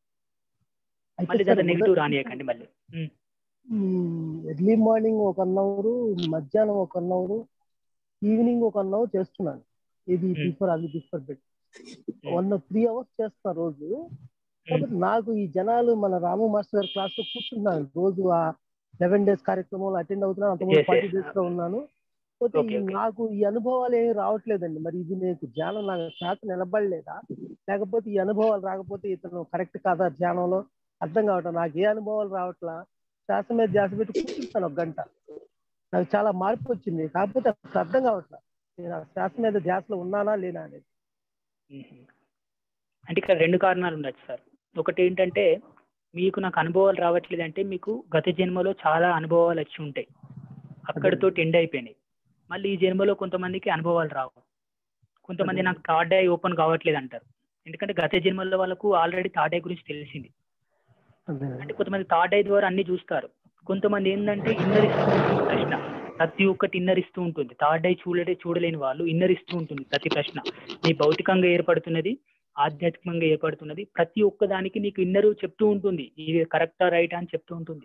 అయితే మళ్ళీ సార్ దాంట్లో నెగిటివ్ ఉదయం- రానియకండి మళ్ళీ ఉమ్, ఉమ్, ఎర్లీ మార్నింగ్ ఒక వన్ అవర్ మధ్యాహ్నం ఒక వన్ అవర్ ఈవినింగ్ ఒక వన్ అవర్ చేస్తున్నాను ఇది Hmm. బిఫోర్ అది before bed Hmm. One three hours చేస్తున్నా రోజు కాబట్టి నాకు ఈ జనాలు మన రాము మాస్టర్ గారి క్లాస్ లో కూర్చుంటున్నాను రోజు ఆ లెవెన్ డేస్ కార్యక్రమంలో అటెండ్ అవుతున్నాను అంతకుముందు Yes, ఫార్టీ yes. డేస్ లో ఉన్నాను పోతే Okay, ఈ okay. నాకు ఈ అనుభవాలు ఏమి రావట్లేదండి మరి ఇది నీకు ధ్యానం నాకు శాత నిలబడలేదా లేకపోతే ఈ అనుభవాలు రాకపోతే ఇతను కరెక్ట్ కాదా ధ్యానంలో అర్థం కావటం నాకు ఏ అనుభవాలు రావట్లా శ్వాస మీద ధ్యాస పెట్టి కూర్చుంటాను ఒక గంట నాకు చాలా మార్పు వచ్చింది కాకపోతే అసలు అర్థం కావట్లా నేను ఆ శ్వాస మీద ధ్యాసలో ఉన్నానా లేనా అనేది మ్మ్. అంటే ఇక్కడ రెండు కారణాలు ఉండొచ్చు సార్ ఒకటి ఏంటంటే మీకు నాకు అనుభవాలు రావట్లేదు అంటే మీకు గత జన్మలో చాలా అనుభవాలు వచ్చి ఉంటాయి అక్కడితో ఎండ్ అయిపోయినాయి మళ్ళీ ఈ జన్మలో కొంతమందికి అనుభవాలు రావు కొంతమంది అదే. నాకు థర్డ్ ఐ ఓపెన్ కావట్లేదు అంటారు ఎందుకంటే గత జన్మలో వాళ్ళకు ఆల్రెడీ థర్డ్ ఐ గురించి తెలిసింది అదే అంటే కొంతమంది థర్డ్ ఐ ద్వారా అన్ని చూస్తారు కొంతమంది ఏంటంటే ఇన్నరిస్తూ ఉంటుంది ప్రశ్న ప్రతి ఒక్కటి ఇన్నరిస్తూ ఉంటుంది థర్డ్ ఐ చూడలే చూడలేని వాళ్ళు ఇన్నరిస్తూ ఉంటుంది ప్రతి ప్రశ్న నీ భౌతికంగా ఏర్పడుతున్నది ఆధ్యాత్మికంగా ఏర్పడుతున్నది ప్రతి ఒక్క దానికి నీకు ఇన్నరు చెప్తూ ఉంటుంది ఇది కరెక్టా రైటా అని చెప్తూ ఉంటుంది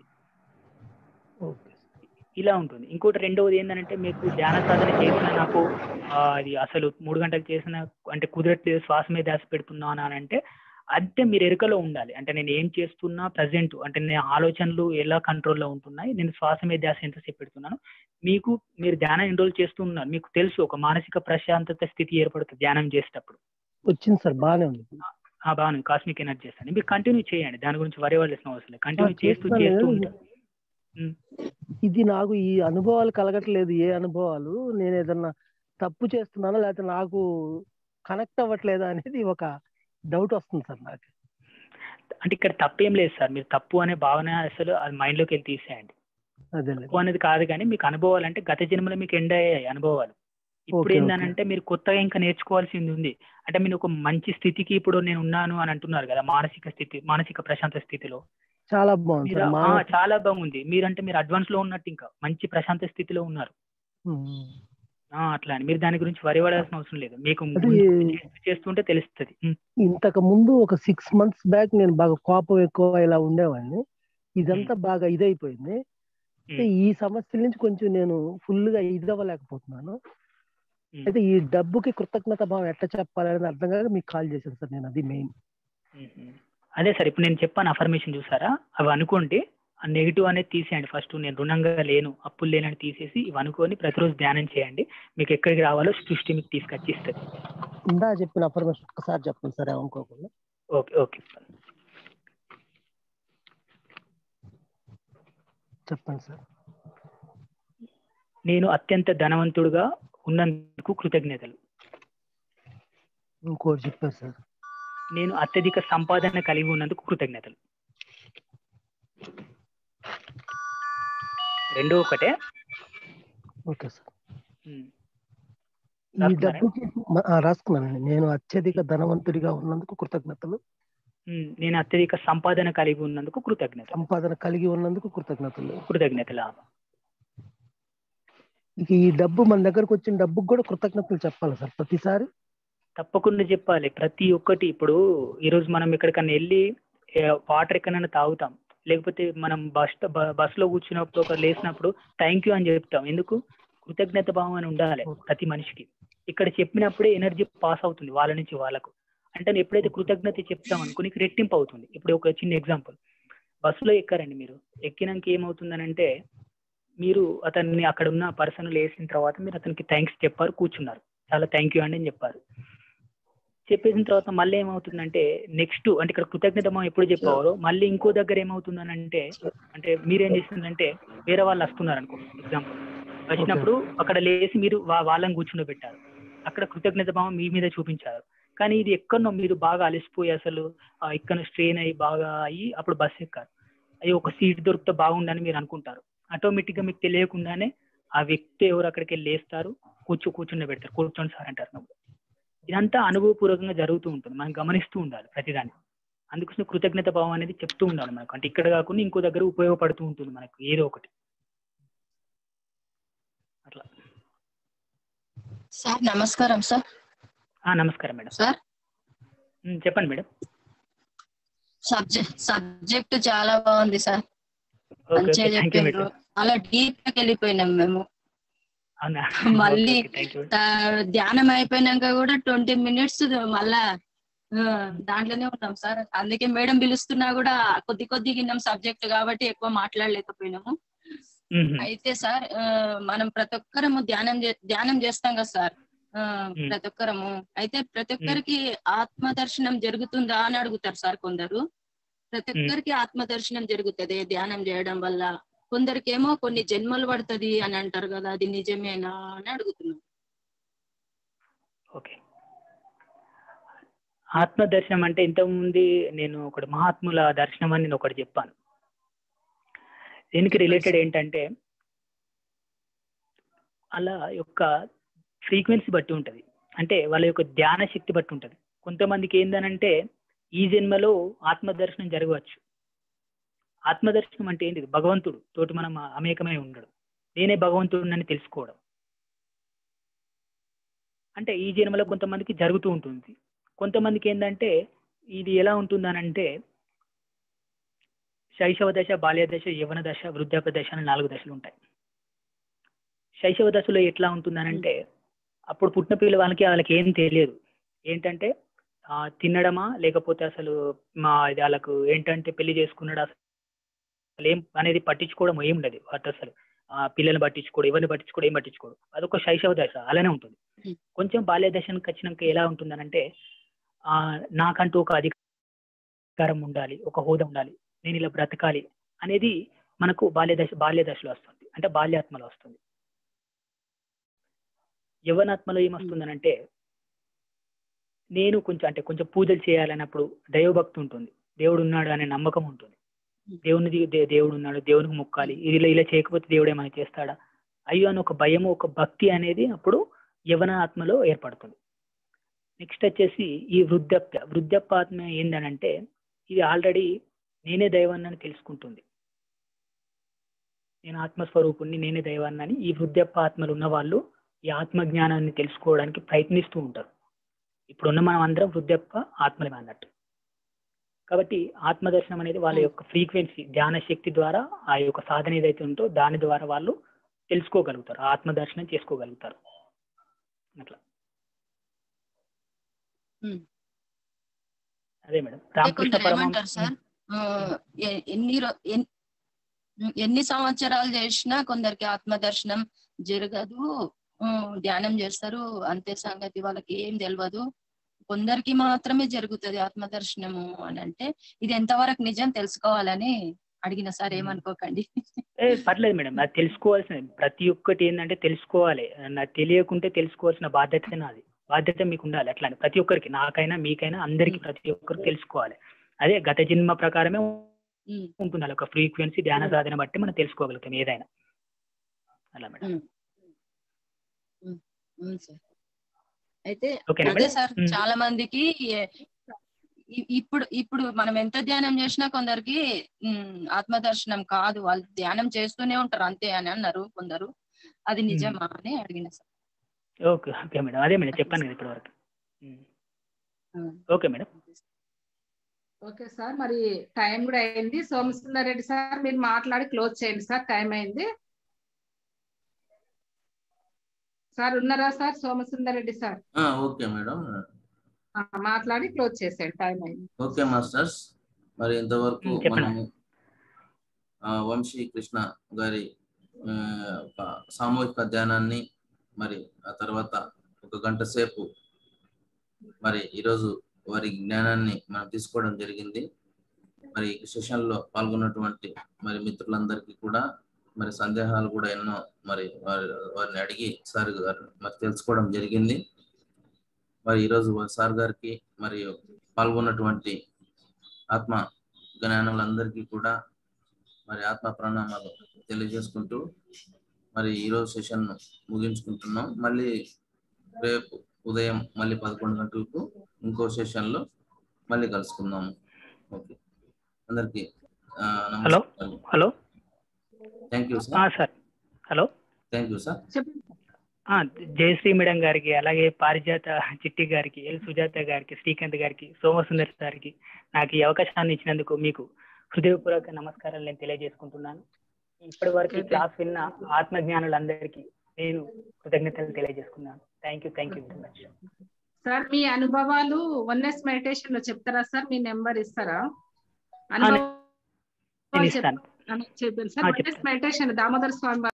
ఓకే ఇలా ఉంటుంది ఇంకోటి రెండవది ఏంటంటే మీకు ధ్యాన సాధన చేసిన నాకు ఆ, అది అసలు మూడు గంటలు చేసిన అంటే కుదరట్లేదు శ్వాస మీద ధ్యాస పెడుతున్నాను అని అంటే అంటే మీరు ఎరుకలో ఉండాలి అంటే నేను ఏం చేస్తున్నా ప్రజెంట్ అంటే నేను ఆలోచనలు ఎలా కంట్రోల్లో ఉంటున్నాయి నేను శ్వాస మీద ధ్యాస ఎంతసేపు పెడుతున్నాను మీకు మీరు ధ్యానం ఎన్ని రోజులు చేస్తున్నారు మీకు తెలుసు ఒక మానసిక ప్రశాంతత స్థితి ఏర్పడుతుంది ధ్యానం చేసేటప్పుడు వచ్చింది సార్ బాగానే ఉంది ఆ బాగుంది కాస్మిక్ ఎనర్జీ అని మీరు కంటిన్యూ చేయండి దాని గురించి వరి వాళ్ళసిన అవసరం లేదు కంటిన్యూ ఆ, చేస్తూ చేస్తున్నాను చేస్తూ కానీ ఉంటారు ఉమ్. ఇది నాకు ఈ అనుభవాలు కలగట్లేదు ఏ అనుభవాలు నేను ఏదన్నా తప్పు చేస్తున్నానా లేకపోతే నాకు కనెక్ట్ అవ్వట్లేదా అనేది ఒక డౌట్ వస్తుంది సార్ నాకు అంటే ఇక్కడ తప్పేం లేదు సార్ మీరు తప్పు అనే భావన అసలు అది మైండ్ లోకి వెళ్ళి తీసేయండి అదే తప్పు అనేది కాదు కానీ మీకు అనుభవాలు అంటే గత జన్మలో మీకు ఎండ్ అయ్యాయి అనుభవాలు ఇప్పుడు ఓకే, ఓకే. ఏంటంటే మీరు కొత్తగా ఇంకా నేర్చుకోవాల్సింది ఉంది అంటే మీరు ఒక మంచి స్థితికి ఇప్పుడు నేను ఉన్నాను అని అంటున్నారు కదా మానసిక స్థితి మానసిక ప్రశాంత స్థితిలో చాలా బాగుంది మీరు సార్ ఆ, మా చాలా బాగుంది మీరంటే మీరు అడ్వాన్స్ లో ఉన్నట్టు ఇంకా మంచి ప్రశాంత స్థితిలో ఉన్నారు ఉమ్. ఆ, అట్లా అని మీరు దాని గురించి వరి పడాల్సిన అవసరం లేదు మీకు అది ముందు చేస్తూ చేస్తుంటే తెలుస్తుంది ఉమ్, ఇంతకు ముందు ఒక సిక్స్ మంత్స్ బ్యాక్ నేను బాగా కోపం ఎక్కువ ఇలా ఉండేవాడిని ఇదంతా బాగా ఇదైపోయింది అయితే ఉమ్, ఈ సమస్యల నుంచి కొంచెం నేను ఫుల్ గా ఇదవ్వలేకపోతున్నాను ఉమ్, అయితే ఈ డబ్బుకి కృతజ్ఞత భావం ఎట్లా చెప్పాలనేది అర్థం కాక మీకు కాల్ చేశాను సార్ నేను అది మెయిన్ ఉమ్, ఉమ్. అదే సార్ ఇప్పుడు నేను చెప్పాను అఫర్మేషన్ చూసారా అవి అనుకోండి ఆ నెగిటివ్ అనేది తీసేయండి ఫస్ట్ నేను రుణంగా లేను అప్పులు లేనని తీసేసి ఇవి అనుకొని ప్రతిరోజు ధ్యానం చేయండి మీకు ఎక్కడికి రావాలో సృష్టి మీకు తీసుకొచ్చి ఇస్తుంది ఇందా చెప్పిన అఫర్మేషన్ ఒక్కసారి చెప్పండి సార్ ఏమనుకోకుండా ఓకే ఓకే చెప్పండి సార్ నేను అత్యంత ధనవంతుడుగా ఉన్నందుకు కృతజ్ఞతలు ఇంకోటి చెప్పారు సార్ నేను అత్యధిక సంపాదన కలిగి ఉన్నందుకు కృతజ్ఞతలు రెండో ఒకటే ఓకే సార్ ఉమ్, ఈ రాసుకున్నారా? డబ్బుకి మ- ఆ, రాసుకున్నానండి నేను అత్యధిక ధనవంతుడిగా ఉన్నందుకు కృతజ్ఞతలు ఉమ్, నేను అత్యధిక సంపాదన కలిగి ఉన్నందుకు కృతజ్ఞతలు సంపాదన కలిగి ఉన్నందుకు కృతజ్ఞతలు కృతజ్ఞతలు ఆ. ఇక ఈ డబ్బు మన దగ్గరకు వచ్చిన డబ్బుకు కూడా కృతజ్ఞతలు చెప్పాలి సార్ ప్రతిసారి తప్పకుండా చెప్పాలి ప్రతి ఒక్కటి ఇప్పుడు ఈరోజు మనం ఎక్కడికన్నా వెళ్ళి వాటర్ ఎక్కడైనా తాగుతాం లేకపోతే మనం బస్ బస్ లో కూర్చున్నప్పుడు ఒక లేచినప్పుడు థ్యాంక్ యూ అని చెప్తాం ఎందుకు కృతజ్ఞత భావం అని ఉండాలి ప్రతి మనిషికి ఇక్కడ చెప్పినప్పుడే ఎనర్జీ పాస్ అవుతుంది వాళ్ళ నుంచి వాళ్ళకు అంటే నేను ఎప్పుడైతే కృతజ్ఞత చెప్తాం అనుకో నీకు రెట్టింపు అవుతుంది ఇప్పుడు ఒక చిన్న ఎగ్జాంపుల్ బస్సులో ఎక్కారండి మీరు ఎక్కినాక ఏమవుతుందనంటే మీరు అతన్ని అక్కడ ఉన్న పర్సన్ లేచిన తర్వాత మీరు అతనికి థ్యాంక్స్ చెప్పారు కూర్చున్నారు చాలా థ్యాంక్ యూ అండి అని చెప్పారు చెప్పేసిన తర్వాత మళ్ళీ ఏమవుతుందంటే నెక్స్ట్ అంటే ఇక్కడ కృతజ్ఞత మనం ఎప్పుడు చెప్పారో మళ్ళీ ఇంకో దగ్గర ఏమవుతుందనంటే అంటే మీరేం చేసిందంటే వేరే వాళ్ళు వస్తున్నారు అనుకో ఎగ్జాంపుల్ వచ్చినప్పుడు అక్కడ లేచి మీరు వా- వాళ్ళని కూర్చుండబెట్టారు అక్కడ కృతజ్ఞత భావం మీ మీద చూపించారు కానీ ఇది ఎక్కడనో మీరు బాగా అలసిపోయి అసలు ఆ, ఇక్కడ స్ట్రెయిన్ అయ్యి బాగా అయ్యి అప్పుడు బస్ ఎక్కారు అయ్యి ఒక సీట్ దొరికితే బాగుండని మీరు అనుకుంటారు ఆటోమేటిక్ గా మీకు తెలియకుండానే ఆ వ్యక్తి ఎవరు అక్కడికి వెళ్ళి లేస్తారు కూర్చో కూర్చుండబెడతారు కూర్చోండి సార్ అంటారు నువ్వు ఇదంతా అనుభవపూర్వకంగా జరుగుతూ ఉంటుంది మనం గమనిస్తూ ఉండాలి ప్రతిదాన్ని అందుకోసం కృతజ్ఞత భావం అనేది చెప్తూ ఉండాలి మనకు అంటే ఇక్కడ కాకుండా ఇంకో దగ్గర ఉపయోగపడుతూ ఉంటుంది మనకు ఏదో ఒకటి అట్లా సార్ నమస్కారం సార్ ఆ, నమస్కారం మేడం సార్ ఉమ్, చెప్పండి మేడం సబ్జెక్ట్ సబ్జెక్ట్ చాలా బాగుంది సార్ ఓకే మంచిగా ఓకే థ్యాంక్ యూ చెప్పిండ్రు మేడం అలా డీప్ గా వెళ్ళిపోయినాం మేము అవునా మళ్ళీ థ్యాంక్ యూ తా- ధ్యానం అయిపోయినాక కూడా ట్వంటీ మినిట్స్ మళ్ళా ఆ, దాంట్లోనే ఉన్నాం సార్ అందుకే మేడం పిలుస్తున్నా కూడా కొద్ది కొద్ది విన్నాం సబ్జెక్ట్ కాబట్టి ఎక్కువ మాట్లాడలేకపోయినాము అయితే సార్ ఆ, మనం ప్రతి ఒక్కరము ధ్యానం చే- ధ్యానం చేస్తాం కదా సార్ ఆ, మ్మ్. ప్రతి ఒక్కరము అయితే ప్రతి ఒక్కరికి ఆత్మ దర్శనం జరుగుతుందా అని అడుగుతారు సార్ కొందరు ప్రతి మ్మ్. ఒక్కరికి ఆత్మ దర్శనం జరుగుతుంది ధ్యానం చేయడం వల్ల కొందరికేమో కొన్ని జన్మలు పడుతుంది అని అంటారు కదా అది నిజమేనా అని అడుగుతున్నాం ఓకే ఆత్మ దర్శనం అంటే ఇంతకుముందు నేను ఒకటి మహాత్ముల దర్శనం అని నేను ఒకటి చెప్పాను దీనికి రిలేటెడ్ ఏంటంటే అలా యొక్క ఫ్రీక్వెన్సీ బట్టి ఉంటది అంటే వాళ్ళ యొక్క ధ్యాన శక్తి బట్టి ఉంటది కొంతమందికి ఏందనంటే ఈ జన్మలో ఆత్మ దర్శనం జరగవచ్చు ఆత్మ దర్శనం అంటే ఏంటిది భగవంతుడు తోటి మనం అమేకమై ఉండడం నేనే భగవంతుడిని తెలుసుకోవడం అంటే ఈ జన్మలో కొంతమందికి జరుగుతూ ఉంటుంది కొంతమందికి ఏంటంటే ఇది ఎలా ఉంటుందనంటే శైశవ దశ బాల్య దశ యవన దశ వృద్ధాప్య దశ అని నాలుగు దశలు ఉంటాయి శైశవ దశలో ఎట్లా ఉంటుందనంటే అప్పుడు పుట్టిన పిల్లవాళ్ళకి వాళ్ళకి ఏం తెలియదు ఏంటంటే ఆ, తినడమా లేకపోతే అసలు మా ఇది వాళ్ళకు ఏంటంటే పెళ్లి చేసుకున్నాడు అసలు ఏం అనేది పట్టించుకోవడం ఏం ఉండదు వాటి అసలు ఆ, పిల్లల్ని పట్టించుకోడు ఎవరిని పట్టించుకోడు ఏం పట్టించుకోడు అదొక శైశవ దశ అలానే ఉంటుంది కొంచెం బాల్య దశనికి వచ్చినాక ఎలా ఉంటుందనంటే ఆ, నాకంటూ ఒక అధికారం ఉండాలి ఒక హోదా ఉండాలి నేను ఇలా బ్రతకాలి అనేది మనకు బాల్య దశ బాల్య దశలో వస్తుంది అంటే బాల్యాత్మలో వస్తుంది యవనాత్మలో ఏమొస్తుందనంటే నేను కొంచెం అంటే కొంచెం పూజలు చేయాలన్నప్పుడు దైవభక్తి ఉంటుంది దేవుడు ఉన్నాడు అనే నమ్మకం ఉంటుంది దేవుని దే- దేవుడు ఉన్నాడు దేవునికి మొక్కాలి ఇది ఇలా ఇలా చేయకపోతే దేవుడు ఏమైనా చేస్తాడా అయ్యో అని ఒక భయము ఒక భక్తి అనేది అప్పుడు యవన ఆత్మలో ఏర్పడుతుంది నెక్స్ట్ వచ్చేసి ఈ వృద్ధాప్య వృద్ధాప్య ఆత్మ ఏందనంటే ఇది ఆల్రెడీ నేనే దైవాన్ని తెలుసుకుంటుంది నేను ఆత్మస్వరూపుణ్ణి నేనే దైవాన్ని ఈ వృద్ధాప్య ఆత్మలు ఉన్న వాళ్ళు ఈ ఆత్మ జ్ఞానాన్ని తెలుసుకోవడానికి ప్రయత్నిస్తూ ఉంటారు ఇప్పుడున్న మనం అందరం వృద్ధాప్య ఆత్మలమే అన్నట్టు కాబట్టి ఆత్మదర్శనం అనేది వాళ్ళ యొక్క ఫ్రీక్వెన్సీ ధ్యాన శక్తి ద్వారా ఆ యొక్క సాధన ఏదైతే ఉందో దాని ద్వారా వాళ్ళు తెలుసుకోగలుగుతారు ఆత్మదర్శనం చేసుకోగలుగుతారు అట్లా ఉమ్. అదే మేడం అంటే రామకృష్ణ కొందరు పరమహంస ఏమంటారు సార్ ఆ, ఎ- ఎన్ని రో- ఎన్- ఎన్ని సంవత్సరాలు చేసినా కొందరికి ఆత్మదర్శనం జరగదు ఆ, ధ్యానం చేస్తారు అంతే సంగతి వాళ్ళకి ఏం తెలియదు కొందరికి మాత్రమే జరుగుతుంది ఆత్మదర్శనము అని అంటే ఇది ఎంతవరకు నిజం తెలుసుకోవాలని అడిగిన సార్ ఏమనుకోకండి ఏ పర్లేదు మేడం అది తెలుసుకోవాల్సిన ప్రతి ఒక్కటి ఏంటంటే తెలుసుకోవాలి నాకు తెలియకుంటే తెలుసుకోవాల్సిన బాధ్యత నాది బాధ్యత మీకు ఉండాలి అట్లా అని ప్రతి ఒక్కరికి నాకైనా మీకైనా అందరికి ప్రతి ఒక్కరికి తెలుసుకోవాలి అదే గత జన్మ ప్రకారమే ఉమ్, ఉంటుంది అలా ఒక ఫ్రీక్వెన్సీ ధ్యాన సాధన బట్టి మనం తెలుసుకోగలుగుతాం ఏదైనా అలా మేడం ఉమ్. ఉమ్, ఉమ్ సార్ అయితే ఓకేనా అదే మేడం? సార్ ఉమ్. చాలా మందికి ఇ- ఇప్పుడు ఇప్పుడు మనం ఎంత ధ్యానం చేసినా కొందరికి ఉమ్, ఆత్మదర్శనం కాదు వాళ్ళు ధ్యానం చేస్తూనే ఉంటారు అంతే అని అన్నారు కొందరు అది నిజమా అని అడిగిన సార్ ఓకే ఓకే మేడం అదే మేడం చెప్పాను కదా ఇప్పటివరకు ఉమ్. ఓకే మేడం ఓకే సార్ మరి టైం కూడా అయింది సోమసుందర్ రెడ్డి సార్ మీరు మాట్లాడి క్లోజ్ చేయండి సార్ టైం అయింది సార్ ఉన్నారా సార్ సోమసుందర్ రెడ్డి సార్ ఆ, ఓకే మేడం ఆ, మాట్లాడి క్లోజ్ చేసేయండి టైం అయింది ఓకే మాస్టర్స్ మరి ఇంతవరకు ఉమ్, చెప్పండి. మనము ఆ, వంశీ కృష్ణ గారి ఆ, ఒక సామూహిక ధ్యానాన్ని మరి ఆ తర్వాత ఒక గంట సేపు మరి ఈరోజు వారి జ్ఞానాన్ని మనం తీసుకోవడం జరిగింది మరి ఈ సెషన్ లో పాల్గొన్నటువంటి మరి మిత్రులందరికీ కూడా మరి సందేహాలు కూడా ఎన్నో మరి వారి వారిని అడిగి సార్ గారు మరి తెలుసుకోవడం జరిగింది మరి ఈరోజు సార్ గారికి మరియు పాల్గొన్నటువంటి ఆత్మ జ్ఞానులందరికీ కూడా మరి ఆత్మ ప్రణామాలు తెలియజేసుకుంటూ మరి ఈరోజు సెషన్ ముగించుకుంటున్నాం మళ్ళీ రేపు ఉదయం మళ్ళీ పదకొండు గంటలకు ఇంకో సెషన్ లో మళ్ళీ కలుసుకుందాము ఓకే అందరికి హలో హలో థ్యాంక్ యూ ఆ, sir sir hello thank you sir ఆ, జయశ్రీ మేడం గారికి అలాగే పారిజాత చిట్టి గారికి ఎల్ సుజాత గారికి శ్రీకాంత్ గారికి సోమసుందర్ గారికి నాకు ఈ అవకాశాన్ని ఇచ్చినందుకు మీకు హృదయపూర్వక నమస్కారాలు నేను తెలియజేసుకుంటున్నాను ఇప్పటి వరకు Okay, క్లాస్ విన్న ఆత్మ జ్ఞానులందరికీ నేను కృతజ్ఞతలు తెలియజేసుకున్నాను thank you thank you very much sir మీ అనుభవాలు వన్నెస్ మెడిటేషన్ లో చెప్తారా సార్ మీ నెంబర్ ఇస్తారా నేను అనుభవాలు ఇస్తాను చెప్- చెప్పండి సార్ ఆ, వన్నెస్ చెప్తాను. మెడిటేషన్ దామోదర్ స్వామి వారి